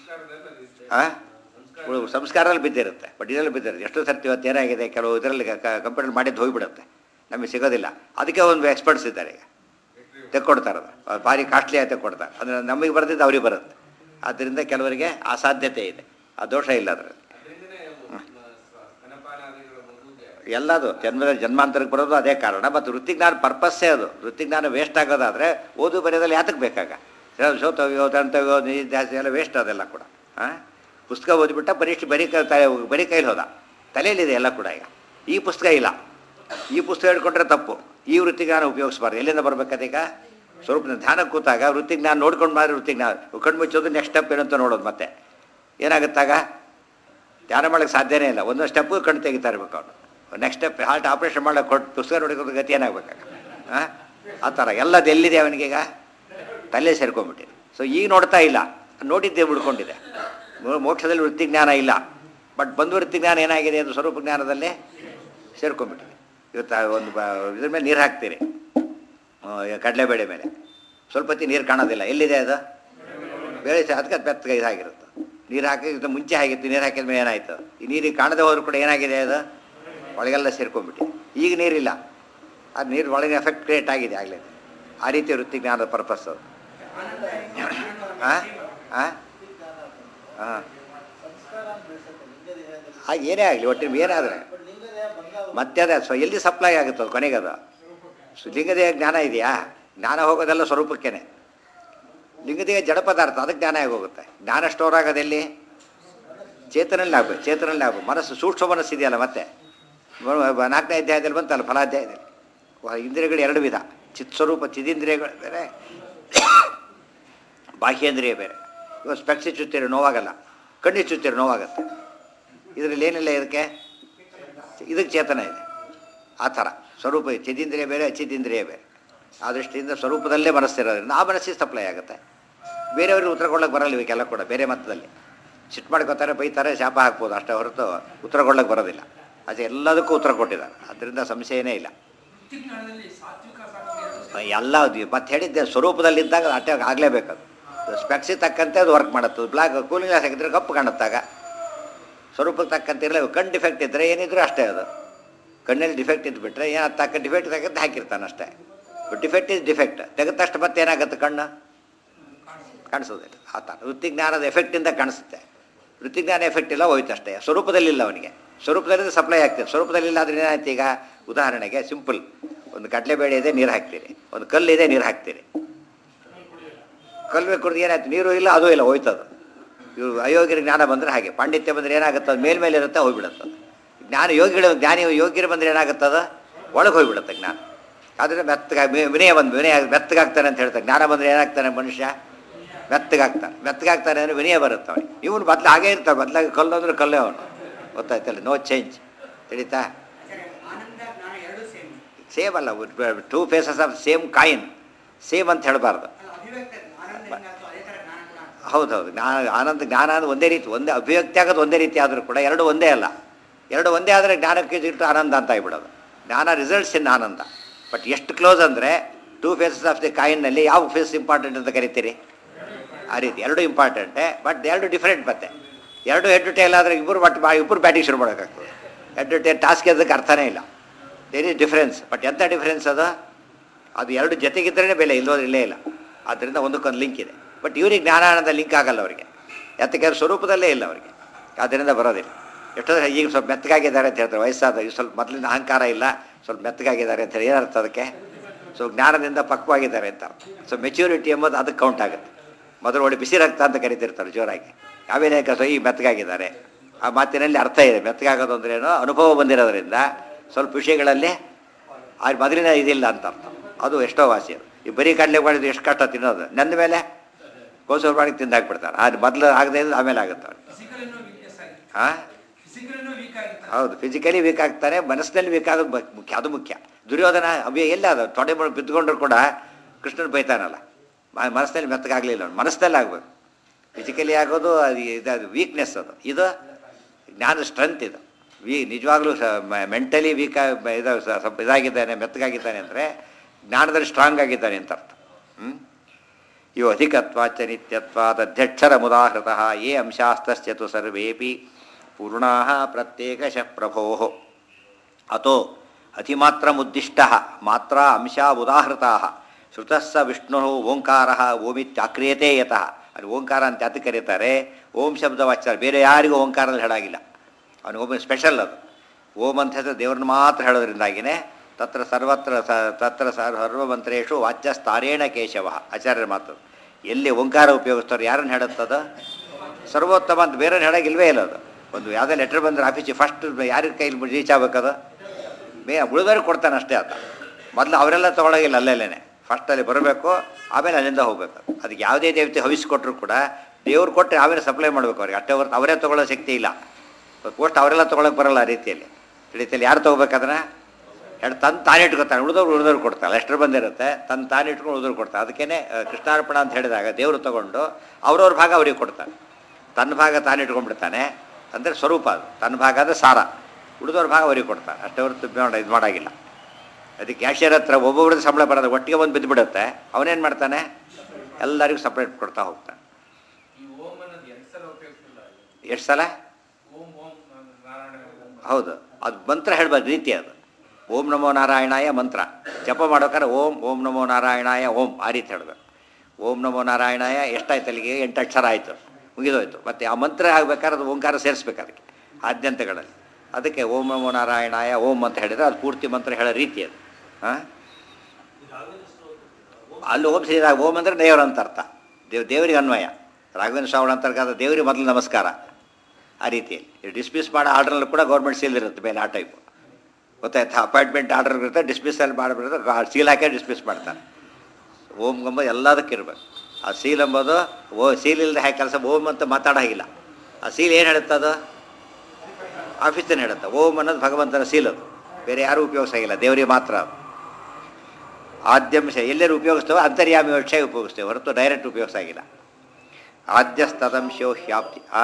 ಹಾಂ ಸಂಸ್ಕಾರದಲ್ಲಿ ಬಿದ್ದಿರುತ್ತೆ ಬಟ್ ಇದರಲ್ಲಿ ಬಿದ್ದಿರುತ್ತೆ ಎಷ್ಟೋ ಸರ್ತಿ ಇವತ್ತು ಏನಾಗಿದೆ ಕೆಲವು ಇದರಲ್ಲಿ ಕಂಪ್ಯೂಟರ್ ಮಾಡಿದ್ದು ಹೋಗಿಬಿಡುತ್ತೆ ನಮಗೆ ಸಿಗೋದಿಲ್ಲ ಅದಕ್ಕೆ ಒಂದು ಎಕ್ಸ್ಪರ್ಟ್ಸ್ ಇದ್ದಾರೆ ಈಗ ತೆಕ್ಕೊಡ್ತಾರೆ ಅದು ಅವ್ರು ಭಾರಿ ಕಾಸ್ಟ್ಲಿ ಆಗಿ ತೆಕ್ಕೊಡ್ತಾರೆ ಅಂದರೆ ನಮಗೆ ಬರೆದಿದ್ದು ಅವ್ರಿಗೆ ಬರುತ್ತೆ ಆದ್ದರಿಂದ ಕೆಲವರಿಗೆ ಆ ಸಾಧ್ಯತೆ ಇದೆ ಆ ದೋಷ ಇಲ್ಲ ಅದರಲ್ಲಿ ಎಲ್ಲದು ಜನ್ಮದ ಜನ್ಮಾಂತರಕ್ಕೆ ಬರೋದು ಅದೇ ಕಾರಣ ಮತ್ತು ವೃತ್ತಿಜ್ಞಾನ ಪರ್ಪಸ್ಸೇ ಅದು ವೃತ್ತಿಜ್ಞಾನ ವೇಸ್ಟ್ ಆಗೋದಾದರೆ ಓದು ಬರೆಯೋದಲ್ಲಿ ಯಾತಕ್ಕೆ ಬೇಕಾಗ ಸೋತವ್ಯೋ ತಂತವ್ಯೋ ಜಾಸ್ತಿ ಎಲ್ಲ ವೇಸ್ಟ್ ಅದೆಲ್ಲ ಕೂಡ ಹಾಂ ಪುಸ್ತಕ ಓದಿಬಿಟ್ಟ ಪರೀಕ್ಷೆ ಬರೀ ಕೈ ಬರೀ ಕೈಲಿ ಹೋದ ತಲೆಯಲ್ಲಿದೆ ಎಲ್ಲ ಕೂಡ ಈಗ ಈ ಪುಸ್ತಕ ಇಲ್ಲ ಈ ಪುಸ್ತಕ ಹಿಡ್ಕೊಂಡ್ರೆ ತಪ್ಪು ಈ ವೃತ್ತಿಜ್ಞಾನ ಉಪಯೋಗಿಸ್ಬಾರ್ದು ಎಲ್ಲಿಂದ ಬರ್ಬೇಕದೀಗ ಸ್ವಲ್ಪ ಧ್ಯಾನ ಕೂತಾಗ ವೃತ್ತಿಜ್ಞಾನ ನೋಡ್ಕೊಂಡು ಮಾತ್ರ ವೃತ್ತಿಜ್ಞಾನ ಕಣ್ಣು ಮುಚ್ಚೋದು ನೆಕ್ಸ್ಟ್ ಸ್ಟೆಪ್ ಏನಂತ ನೋಡೋದು ಮತ್ತೆ ಏನಾಗುತ್ತಾಗ ಧ್ಯಾನ ಮಾಡೋಕ್ಕೆ ಸಾಧ್ಯನೇ ಇಲ್ಲ ಒಂದೊಂದು ಸ್ಟೆಪ್ಪು ಕಣ್ಣು ತೆಗಿತಾ ಇರ್ಬೇಕು ಅವನು ನೆಕ್ಸ್ಟ್ ಸ್ಟೆಪ್ ಹಾರ್ಟ್ ಆಪ್ರೇಷನ್ ಮಾಡಕ್ಕೆ ಕೊಟ್ಟು ಪುಸ್ತಕ ನೋಡಿಕೊಂಡು ಗತಿ ಏನಾಗಬೇಕಾಗ ಹಾಂ ಆ ಥರ ಎಲ್ಲದು ಎಲ್ಲಿದೆ ಅವನಿಗೀಗ ತಲೆ ಸೇರ್ಕೊಂಡ್ಬಿಟ್ಟಿದೆ ಸೊ ಈಗ ನೋಡ್ತಾ ಇಲ್ಲ ನೋಡಿದ್ದೇ ಬಿಡ್ಕೊಂಡಿದೆ ಮೋ- ಮೋಕ್ಷದಲ್ಲಿ ವೃತ್ತಿ ಜ್ಞಾನ ಇಲ್ಲ ಬಟ್ ಬಂದು ವೃತ್ತಿ ಜ್ಞಾನ ಏನಾಗಿದೆ ಅದು ಸ್ವರೂಪ ಜ್ಞಾನದಲ್ಲೇ ಸೇರ್ಕೊಂಡ್ಬಿಟ್ಟಿದೆ ಇವತ್ತು ಆ ಒಂದು ಬ ಇದ್ರ ಮೇಲೆ ನೀರು ಹಾಕ್ತೀರಿ ಆ, ಕಡಲೆಬೇಳೆ ಮೇಲೆ ಸ್ವಲ್ಪ ಹೊತ್ತಿಗೆ ನೀರು ಕಾಣೋದಿಲ್ಲ ಎಲ್ಲಿದೆ ಅದು ಬೇಳೆ ಸಹ ಅದಕ್ಕೆ ಬೆತ್ತಗೆ ಇದಾಗಿರುತ್ತೆ ನೀರು ಹಾಕಿದ ಮುಂಚೆ ಆಗಿತ್ತು ನೀರು ಹಾಕಿದ ಮೇಲೆ ಏನಾಯ್ತು ಈ ನೀರಿಗೆ ಕಾಣದೆ ಹೋದ್ರೂ ಕೂಡ ಏನಾಗಿದೆ ಅದು ಒಳಗೆಲ್ಲ ಸೇರ್ಕೊಂಡ್ಬಿಟ್ಟಿದೆ ಈಗ ನೀರಿಲ್ಲ ಅದು ನೀರು ಒಳಗೆ ಎಫೆಕ್ಟ್ ಕ್ರಿಯೇಟ್ ಆಗಿದೆ ಆಗಲೇ ಆ ರೀತಿ ವೃತ್ತಿ ಜ್ಞಾನದ ಪರ್ಪಸ್ ಅದು ಹಾಂ ಹಾಂ ಹಾಂ ಹಾಗೆ ಏನೇ ಆಗಲಿ ಒಟ್ಟಿನ ಏನಾದರೆ ಮತ್ತೆ ಅದೇ ಸೊ ಎಲ್ಲಿ ಸಪ್ಲೈ ಆಗುತ್ತೆ ಅದು ಕೊನೆಗೆ ಅದು ಸೊ ಲಿಂಗದೇಹ ಜ್ಞಾನ ಇದೆಯಾ ಜ್ಞಾನ ಹೋಗೋದೆಲ್ಲ ಸ್ವರೂಪಕ್ಕೇನೆ ಲಿಂಗದೇಹ ಜಡ ಪದಾರ್ಥ ಅದಕ್ಕೆ ಜ್ಞಾನ ಆಗಿ ಹೋಗುತ್ತೆ ಜ್ಞಾನ ಸ್ಟೋರ್ ಆಗೋದೆಲ್ಲಿ ಚೇತನಲ್ಲಿ ಆಗಬೇಕು ಚೇತನಲ್ಲಿ ಆಗಬೇಕು ಮನಸ್ಸು ಸೂಕ್ಷ್ಮ ಮನಸ್ಸು ಇದೆಯಲ್ಲ ಮತ್ತೆ ಬ- ನಾಲ್ಕನೇ ಅಧ್ಯಾಯದಲ್ಲಿ ಬಂತಲ್ಲ ಫಲಾಧ್ಯಾಯದಲ್ಲಿ ವ- ಇಂದ್ರಿಯಗಳು ಎರಡು ವಿಧ ಚಿತ್ಸ್ವರೂಪ ಚಿದಿಂದ್ರಿಯಗಳು ಬೇರೆ ಬಾಹ್ಯೇಂದ್ರಿಯ ಬೇರೆ ಇವಾಗ ಸ್ಪೆಕ್ಸಿ ಚುತ್ತೀರಿ ನೋವಾಗಲ್ಲ ಕಣ್ಣಿ ಚುತ್ತೀರಿ ನೋವಾಗತ್ತೆ ಇದರಲ್ಲಿ ಏನಿಲ್ಲ ಇದಕ್ಕೆ ಇದಕ್ಕೆ ಚೇತನ ಇದೆ ಆ ಥರ ಸ್ವರೂಪ ಚಿದಿಂದ್ರಿಯ ಬೇರೆ ಅಚಿದಿಂದ್ರಿಯ ಬೇರೆ ಆ ದೃಷ್ಟಿಯಿಂದ ಸ್ವರೂಪದಲ್ಲೇ ಮನಸ್ಸಿರೋದ್ರಿಂದ ಆ ಮನಸ್ಸಿಗೆ ಸಪ್ಲೈ ಆಗುತ್ತೆ ಬೇರೆಯವ್ರಿಗೆ ಉತ್ತರ ಕೊಡೋಕ್ಕೆ ಬರಲ್ಲ ಇವಕ್ಕೆಲ್ಲ ಕೂಡ ಬೇರೆ ಮತದಲ್ಲಿ ಸಿಟ್ಟು ಮಾಡ್ಕೋತಾರೆ ಬೈತಾರೆ ಶಾಪ ಹಾಕ್ಬೋದು ಅಷ್ಟೇ ಹೊರತು ಉತ್ತರ ಕೊಡೋಕ್ಕೆ ಬರೋದಿಲ್ಲ ಅದು ಎಲ್ಲದಕ್ಕೂ ಉತ್ತರ ಕೊಟ್ಟಿದ್ದಾರೆ ಅದರಿಂದ ಸಂಶಯನೇ ಇಲ್ಲ ಜ್ಞಾನದಲ್ಲಿ ಸಾತ್ವಿಕ ಸಾತ್ವಿಕ ಎಲ್ಲ ಅದು ಮತ್ತೆ ಹೇಳಿದ್ದೆ ಸ್ವರೂಪದಲ್ಲಿದ್ದಾಗ ಅದು ಅಟ್ಯಾಕ್ ಆಗಲೇಬೇಕು ಅದು ಸ್ಪೆಕ್ಸಿಗೆ ತಕ್ಕಂತೆ ಅದು ವರ್ಕ್ ಮಾಡುತ್ತೆ ಬ್ಲ್ಯಾಕ್ ಕೂಲಿಂಗ್ ಗ್ಲಾಸ್ ಹಾಕಿದ್ರೆ ಕಪ್ಪು ಕಾಣುತ್ತಾಗ ಸ್ವರೂಪಕ್ಕೆ ತಕ್ಕಂತೆ ಇರಲ್ಲ ಕಣ್ಣು ಡಿಫೆಕ್ಟ್ ಇದ್ದರೆ ಏನಿದ್ರು ಅಷ್ಟೇ ಅದು ಕಣ್ಣಲ್ಲಿ ಡಿಫೆಕ್ಟ್ ಇದ್ಬಿಟ್ರೆ ಏನು ತಕ್ಕ ಡಿಫೆಕ್ಟ್ ತಕ್ಕಂತೆ ಹಾಕಿರ್ತಾನೆ ಅಷ್ಟೇ ಬಟ್ ಡಿಫೆಕ್ಟ್ ಇಸ್ ಡಿಫೆಕ್ಟ್ ತೆಗೆದ ತಕ್ಷಣ ಮತ್ತೆ ಏನಾಗುತ್ತೆ ಕಣ್ಣು ಕಾಣಿಸೋದಿಲ್ಲ ಆ ಥರ ವೃತ್ತಿಜ್ಞಾನದ ಎಫೆಕ್ಟಿಂದ ಕಾಣಿಸುತ್ತೆ ವೃತ್ತಿಜ್ಞಾನ ಎಫೆಕ್ಟ್ ಇಲ್ಲ ಹೋಯ್ತು ಅಷ್ಟೇ ಸ್ವರೂಪದಲ್ಲಿಲ್ಲ ಅವನಿಗೆ ಸ್ವರೂಪದಲ್ಲಿ ಸಪ್ಲೈ ಆಗ್ತದೆ ಸ್ವರೂಪದಲ್ಲಿಲ್ಲ ಆದರೆ ಏನಾಯ್ತು ಈಗ ಉದಾಹರಣೆಗೆ ಸಿಂಪಲ್ ಒಂದು ಕಡಲೆಬೇಳೆ ಇದೆ ನೀರು ಹಾಕ್ತೀರಿ ಒಂದು ಕಲ್ಲಿದೆ ನೀರು ಹಾಕ್ತೀರಿ ಕಲ್ವೆ ಕುಡಿದು ಏನಾಯ್ತು ನೀರು ಇಲ್ಲ ಅದೂ ಇಲ್ಲ ಹೋಯ್ತದು ಇವು ಅಯೋಗ್ಯರ ಜ್ಞಾನ ಬಂದರೆ ಹಾಗೆ ಪಾಂಡಿತ್ಯ ಬಂದರೆ ಏನಾಗುತ್ತೆ ಅದು ಮೇಲ್ಮೇಲೆ ಇರುತ್ತೆ ಹೋಗ್ಬಿಡುತ್ತೆ ಅದು. ಜ್ಞಾನ ಯೋಗಿಗಳು ಜ್ಞಾನಿ ಯೋಗ್ಯರು ಬಂದರೆ ಏನಾಗುತ್ತದ ಒಳಗೆ ಹೋಗ್ಬಿಡುತ್ತೆ ಜ್ಞಾನ ಆದರೆ ಮೆತ್ತಗ ವಿನಯ ಬಂದು ವಿನಯ ಮೆತ್ತಗಾಗ್ತಾನೆ ಅಂತ ಹೇಳ್ತಾರೆ ಜ್ಞಾನ ಬಂದರೆ ಏನಾಗ್ತಾನೆ ಮನುಷ್ಯ ಮೆತ್ತಗಾಗ್ತಾನೆ ಮೆತ್ತಗಾಗ್ತಾನೆ ಅಂದರೆ ವಿನಯ ಬರುತ್ತೆ ಅವನಿಗೆ ಇವನು ಬದಲು ಹಾಗೇ ಇರ್ತಾನೆ ಬದಲಾಗಿ ಕಲ್ಲು ಅಂದ್ರೆ ಕಲ್ಲೇ ಅವನು ಗೊತ್ತಾಯ್ತಲ್ಲ ನೋ ಚೇಂಜ್ ತಿಳಿತಾ ಆನಂದ ಜ್ಞಾನ ಎರಡು ಸೇಮ್ ಸೇಮ್ ಅಲ್ಲ two faces of same coin same ಅಂತ ಹೇಳಬಾರ್ದು ಅದು ಅಭಿವ್ಯಕ್ತಿ ಆನಂದ ಹೆಂಗಾಯ್ತು ಅದೇ ಥರ ಜ್ಞಾನ ಕೂಡ ಆಗ್ತದೆ. ಹೌದೌದು ಜ್ಞಾನ ಆನಂದ ಜ್ಞಾನ ಅಂದ್ರೆ ಒಂದೇ ರೀತಿ ಒಂದೇ ಅಭಿವ್ಯಕ್ತಿ ಆಗೋದು ಒಂದೇ ರೀತಿ ಆದರೂ ಕೂಡ ಎರಡು ಒಂದೇ ಅಲ್ಲ ಎರಡು ಒಂದೇ ಆದರೆ ಜ್ಞಾನಕ್ಕೆ ಇಟ್ಟು ಆನಂದ ಅಂತ ಆಗಿಬಿಡೋದು ಜ್ಞಾನ ರಿಸಲ್ಟ್ಸ್ ಇನ್ ಆನಂದ ಬಟ್ ಎಷ್ಟು ಕ್ಲೋಸ್ ಅಂದರೆ ಟೂ ಫೇಸಸ್ ಆಫ್ ದಿ ಕಾಯಿನ್ನಲ್ಲಿ ಯಾವ ಫೇಸ್ ಇಂಪಾರ್ಟೆಂಟ್ ಅಂತ ಕರಿತೀರಿ ಆ ರೀತಿ ಎರಡು ಇಂಪಾರ್ಟೆಂಟೇ ಬಟ್ ಎರಡು ಡಿಫ್ರೆಂಟ್ ಮತ್ತೆ ಎರಡು ಹೆಡ್ ಟು ಟೇಲ್ ಆದರೆ ಇಬ್ಬರು ಬಟ್ ಇಬ್ಬರು ಬ್ಯಾಟಿಂಗ್ ಶುರು ಮಾಡೋಕ್ಕಾಗ್ತದೆ ಹೆಡ್ ಟು ಟೇಲ್ ಟಾಸ್ಕ್ ಅದಕ್ಕೆ ಅರ್ಥನೇ ಇಲ್ಲ ದೇರ್ ಇಸ್ ಡಿಫ್ರೆನ್ಸ್ ಬಟ್ ಎಂಥ ಡಿಫ್ರೆನ್ಸ್ ಅದು ಅದು ಎರಡು ಜೊತೆಗಿದ್ರೇ ಬೆಲೆ ಇಲ್ಲೋದ್ರೆ ಇಲ್ಲೇ ಇಲ್ಲ ಆದ್ದರಿಂದ ಒಂದಕ್ಕೊಂದು ಲಿಂಕ್ ಇದೆ ಬಟ್ ಇವ್ರಿಗೆ ಜ್ಞಾನಾನಂದ ಲಿಂಕ್ ಆಗಲ್ಲ ಅವರಿಗೆ ಯಾತಕ್ಕೆ ಅವ್ರ ಸ್ವರೂಪದಲ್ಲೇ ಇಲ್ಲ ಅವರಿಗೆ ಆದ್ದರಿಂದ ಬರೋದಿಲ್ಲ ಎಷ್ಟೋ ಈಗ ಸ್ವಲ್ಪ ಮೆತ್ತಗಾಗಿದ್ದಾರೆ ಅಂತ ಹೇಳ್ತಾರೆ ವಯಸ್ಸಾದ ಈಗ ಸ್ವಲ್ಪ ಮೊದಲಿನ ಅಹಂಕಾರ ಇಲ್ಲ ಸ್ವಲ್ಪ ಮೆತ್ತಗಾಗಿದ್ದಾರೆ ಅಂತ ಹೇಳಿ ಏನರ್ಥ ಅದಕ್ಕೆ ಸೊ ಜ್ಞಾನದಿಂದ ಪಕ್ವಾಗಿದ್ದಾರೆ ಅಂತ ಸೊ ಮೆಚ್ಯೂರಿಟಿ ಎಂಬುದು ಅದಕ್ಕೆ ಕೌಂಟ್ ಆಗುತ್ತೆ ಮೊದಲು ಒಳ್ಳೆ ಬಿಸಿ ರಕ್ತ ಅಂತ ಕರಿತಿರ್ತಾರೆ ಜೋರಾಗಿ ಆಮೇಲೆ ಸೊ ಈಗ ಮೆತ್ತಗಾಗಿದ್ದಾರೆ ಆ ಮಾತಿನಲ್ಲಿ ಅರ್ಥ ಇದೆ ಮೆತ್ತಗಾಗೋದು ಅಂದ್ರೆ ಏನೋ ಅನುಭವ ಬಂದಿರೋದ್ರಿಂದ ಸ್ವಲ್ಪ ವಿಷಯಗಳಲ್ಲಿ ಆ ಮೊದಲಿನ ಇದಿಲ್ಲ ಅಂತ ಅರ್ಥ ಅದು ಎಷ್ಟೋ ವಾಸಿ ಅದು ಈ ಬರೀ ಕಡಲೆ ಮಾಡಿದ್ರೆ ಎಷ್ಟು ಕಷ್ಟ ತಿನ್ನೋದು ನನ್ನ ಮೇಲೆ ಕೋಸೂರು ಮಾಡಿ ತಿಂದು ಹಾಕ್ಬಿಡ್ತಾರೆ ಅದು ಮೊದಲು ಆಗದೆ ಇದ್ದು ಆಮೇಲೆ ಆಗುತ್ತೆ ಅವ್ರು ಫಿಸಿಕಲ್ ಏನೋ ವೀಕ್ನೆಸ್ ಆಗಿದೆ ಹಾಂ ಫಿಸಿಕಲ್ ಏನೋ ವೀಕ್ ಆಗಿರ್ತಾರೆ ಹೌದು ಫಿಸಿಕಲಿ ವೀಕ್ ಆಗ್ತಾರೆ ಮನಸ್ಸಿನಲ್ಲಿ ವೀಕ್ ಆಗೋದು ಬ- ಮುಖ್ಯ ಅದು ಮುಖ್ಯ ದುರ್ಯೋಧನ ಅಭಿ ಎಲ್ಲ ಅದು ತೊಡೆ ಮುಳು ಬಿದ್ದುಕೊಂಡ್ರು ಕೂಡ ಕೃಷ್ಣನ್ ಬೈತಾನಲ್ಲ ಮ- ಮನಸ್ಸಿನಲ್ಲಿ ಮೆತ್ತಗಾಗಲಿಲ್ಲ ಅವ್ನು ಮನಸ್ಸಿನಲ್ಲಿ ಆಗಬೇಕು ಫಿಸಿಕಲಿ ಆಗೋದು ಅದು ಇದು ವೀಕ್ನೆಸ್ ಅದು ಇದು ಜ್ಞಾನ ಸ್ಟ್ರೆಂತ್ ಇದು ವೀ ನಿಜವಾಗ್ಲೂ ಮೆಂಟಲಿ ವೀಕ್ ಇದು ಸ- ಸ್ವಲ್ಪ ಇದಾಗಿದ್ದಾನೆ ಮೆತ್ತಗಾಗಿದ್ದಾನೆ ಅಂದರೆ ಜ್ಞಾನದಲ್ಲಿ ಸ್ಟ್ರಾಂಗ್ ಆಗಿದ್ದಾನೆ ಅಂತ ಅರ್ಥ ಹ್ಞೂ ಇವು ಅಧಿಕತ್ವಾಚ ನಿತ್ಯತ್ವಾದ ಅಧ್ಯಕ್ಷರ ಮುದಾಹೃತ ಯೇ ಅಂಶಾಸ್ತಶ್ಚತು ಸರ್ವೇಪಿ ಪೂರ್ಣಾ ಪ್ರತ್ಯೇಕಶಃ ಪ್ರಭೋ ಅತೋ ಅತಿಮಾತ್ರಮುದ್ದಿಷ್ಟ ಮಾತ್ರ ಅಂಶ ಉದಾಹೃತಾ ಶ್ರುತಸ್ಸ ವಿಷ್ಣು ಓಂಕಾರ ಓಮಿತ್ಯಾಕ್ರಿಯತೆ ಯತಃ ಅದು ಓಂಕಾರ ಅಂತ ಯಾತಕ್ಕೆ ಕರೀತಾರೆ ಓಂ ಶಬ್ದ ವಾಚ್ಯ ಬೇರೆ ಯಾರಿಗೂ ಓಂಕಾರದಲ್ಲಿ ಹೇಳಾಗಿಲ್ಲ ಅವನು ಒಬ್ಬ ಸ್ಪೆಷಲ್ ಅದು ಓಂ ಅಂತ ಹೇಳಿದ್ರೆ ದೇವ್ರನ್ನ ಮಾತ್ರ ಹೇಳೋದ್ರಿಂದಾಗಿನೇ ತತ್ರ ಸರ್ವತ್ರ ಸ ತತ್ರ ಸರ್ವ ಸರ್ವಮಂತ್ರೇಶು ವಾಚ್ಯಸ್ತಾರೇಣ ಕೇಶವ ಆಚಾರ್ಯರ ಮಾತು ಎಲ್ಲಿ ಓಂಕಾರ ಉಪಯೋಗಿಸ್ತಾರೆ ಯಾರನ್ನು ಹೇಳುತ್ತದ ಸರ್ವೋತ್ತಮ ಅಂತ ಬೇರೆ ಹೇಳೋಗಿಲ್ವೇ ಇಲ್ಲ ಅದು ಒಂದು ಯಾವುದೇ ಲೆಟರ್ ಬಂದರೆ ಆಫೀಸಿಗೆ ಫಸ್ಟ್ ಯಾರ ಕೈಲಿ ರೀಚ್ ಆಗ್ಬೇಕದು ಬೇ ಉಳಿದವ್ರಿಗೆ ಕೊಡ್ತಾನೆ ಅಷ್ಟೇ ಆತ ಮೊದಲು ಅವರೆಲ್ಲ ತೊಗೊಳಗಿಲ್ಲ ಅಲ್ಲೇನೆ ಫಸ್ಟಲ್ಲಿ ಬರಬೇಕು ಆಮೇಲೆ ಅಲ್ಲಿಂದ ಹೋಗ್ಬೇಕು ಅದಕ್ಕೆ ಯಾವುದೇ ದೇವತೆ ಹವಿಸ್ಕೊಟ್ರು ಕೂಡ ದೇವ್ರು ಕೊಟ್ಟರೆ ಆಮೇಲೆ ಸಪ್ಲೈ ಮಾಡ್ಬೇಕು ಅವ್ರಿಗೆ ಅಷ್ಟೇ ಹೊರತು ಅವರೇ ತೊಗೊಳ್ಳೋ ಶಕ್ತಿ ಇಲ್ಲ ಪೋಸ್ಟ್ ಅವರೆಲ್ಲ ತೊಗೊಳಕ್ಕೆ ಬರಲ್ಲ ಆ ರೀತಿಯಲ್ಲಿ ರೀತಿಯಲ್ಲಿ ಯಾರು ತೊಗೋಬೇಕು ಅದನ್ನು ಎರಡು ತನ್ ತಾನೇ ಇಟ್ಕೊತಾನೆ ಉಳಿದವ್ರು ಉಳಿದವ್ರು ಕೊಡ್ತಾನೆ ಎಷ್ಟರ ಬಂದಿರುತ್ತೆ ತನ್ನ ತಾನೇ ಇಟ್ಕೊಂಡು ಉಳಿದವ್ರು ಕೊಡ್ತಾನೆ ಅದಕ್ಕೇನೆ ಆ, ಕೃಷ್ಣಾರ್ಪಣ ಅಂತ ಹೇಳಿದಾಗ ದೇವರು ತಗೊಂಡು ಅವ್ರವ್ರ ಭಾಗ ಅವ್ರಿಗೆ ಕೊಡ್ತಾನೆ ತನ್ನ ಭಾಗ ತಾನೇ ಇಟ್ಕೊಂಡ್ಬಿಡ್ತಾನೆ ಅಂದರೆ ಸ್ವರೂಪ ಅದು ತನ್ನ ಭಾಗ ಅಂದರೆ ಸಾರ ಉಳಿದವ್ರ ಭಾಗ ಅವ್ರಿಗೆ ಕೊಡ್ತಾನೆ ಅಷ್ಟೇ ಹೊರತು ಮಾಡ ಇದು ಮಾಡೋಂಗಿಲ್ಲ ಅದಕ್ಕೆ ಕ್ಯಾಶಿಯರ್ ಹತ್ರ ಒಬ್ಬೊಬ್ರದ್ದು ಸಂಬಳ ಬರೋದು ಒಟ್ಟಿಗೆ ಬಂದು ಬಿದ್ದುಬಿಡುತ್ತೆ ಅವನೇನು ಮಾಡ್ತಾನೆ ಎಲ್ಲರಿಗೂ ಸಪ್ರೇಟ್ ಕೊಡ್ತಾ ಹೋಗ್ತಾನೆ ಈ ಓಂ ಅನ್ನೋದು ಎಂಟು ಸಲ ಉಪಯೋಗಿಸಿಲ್ಲ ಎಷ್ಟು ಸಲ ಓಂ ಓಂ ನಾರಾಯಣ ಓಂ ಹೌದು ಅದು ಮಂತ್ರ ಹೇಳ್ಬೇಕು ರೀತಿ ಅದು ಓಂ ನಮೋ ನಾರಾಯಣಾಯ ಮಂತ್ರ ಜಪ ಮಾಡ್ಬೇಕಾದ್ರೆ ಓಂ ಓಂ ನಮೋ ನಾರಾಯಣಾಯ ಓಂ ಆ ರೀತಿ ಹೇಳಬೇಕು ಓಂ ನಮೋ ನಾರಾಯಣಾಯ ಎಷ್ಟಾಯ್ತು ಅಲ್ಲಿಗೆ ಎಂಟು ಅಕ್ಷರ ಆಯಿತು ಮುಗಿದೋಯ್ತು ಮತ್ತು ಆ ಮಂತ್ರ ಆಗ್ಬೇಕಾದ್ರೆ ಅದು ಓಂಕಾರ ಸೇರಿಸ್ಬೇಕು ಅದಕ್ಕೆ ಆದ್ಯಂತಗಳಲ್ಲಿ ಅದಕ್ಕೆ ಓಂ ನಮೋ ನಾರಾಯಣಾಯ ಓಂ ಅಂತ ಹೇಳಿದರೆ ಅದು ಪೂರ್ತಿ ಮಂತ್ರ ಹೇಳೋ ರೀತಿ ಅದು ಹಾಂ ಅಲ್ಲಿ ಓಂ ಶ್ರೀ ಓಂ ಅಂದರೆ ದೇವರು ಅಂತ ಅರ್ಥ ದೇವ್ ದೇವರಿಗೆ ಅನ್ವಯ ರಾಘವೇಂದ್ರ ಶ್ರಾವಣ ಅಂತರ್ಗತ ದೇವರಿಗೆ ಮೊದಲು ನಮಸ್ಕಾರ ಆ ರೀತಿಯಲ್ಲಿ ಡಿಸ್ಮಿಸ್ ಮಾಡೋ ಆರ್ಡ್ರಲ್ಲಿ ಕೂಡ ಗೌರ್ಮೆಂಟ್ ಸೀಲ್ ಇರುತ್ತೆ ಮೇಲೆ ಆ ಟೈಪು ಗೊತ್ತಾಯ್ತಾ ಅಪಾಯಿಂಟ್ಮೆಂಟ್ ಆರ್ಡರ್ ಇರುತ್ತೆ ಡಿಸ್ಮಿಸಲ್ಲಿ ಮಾಡಿಬಿಡುತ್ತೆ ಸೀಲ್ ಹಾಕಿ ಡಿಸ್ಮಿಸ್ ಮಾಡ್ತಾರೆ ಓಂ ಗಂಬ ಎಲ್ಲದಕ್ಕೆ ಇರಬೇಕು ಆ ಸೀಲ್ ಎಂಬುದು ಓ ಸೀಲ್ ಇಲ್ಲದೆ ಹಾಕಿ ಕೆಲಸ ಓಂ ಅಂತ ಮಾತಾಡೋ ಹಾಗಿಲ್ಲ ಆ ಸೀಲ್ ಏನು ಹೇಳುತ್ತೆ ಅದು ಆಫೀಸನ್ನು ಹೇಳುತ್ತೆ ಓಂ ಅನ್ನೋದು ಭಗವಂತನ ಸೀಲ್ ಅದು ಬೇರೆ ಯಾರೂ ಉಪಯೋಗಿಸಾಗಿಲ್ಲ ದೇವರಿಗೆ ಮಾತ್ರ ಅದು ಆದ್ಯಂಶ ಎಲ್ಲರೂ ಉಪಯೋಗಿಸ್ತೇವೆ ಅಂತರ್ಯಾಮಿ ವಿಷಯ ಉಪಯೋಗಿಸ್ತೇವೆ ಹೊರತು ಡೈರೆಕ್ಟ್ ಉಪಯೋಗಿಸಾಗಿಲ್ಲ ಆದ್ಯಸ್ತದಂಶೋ ಹ್ಯಾಪ್ತಿ ಆ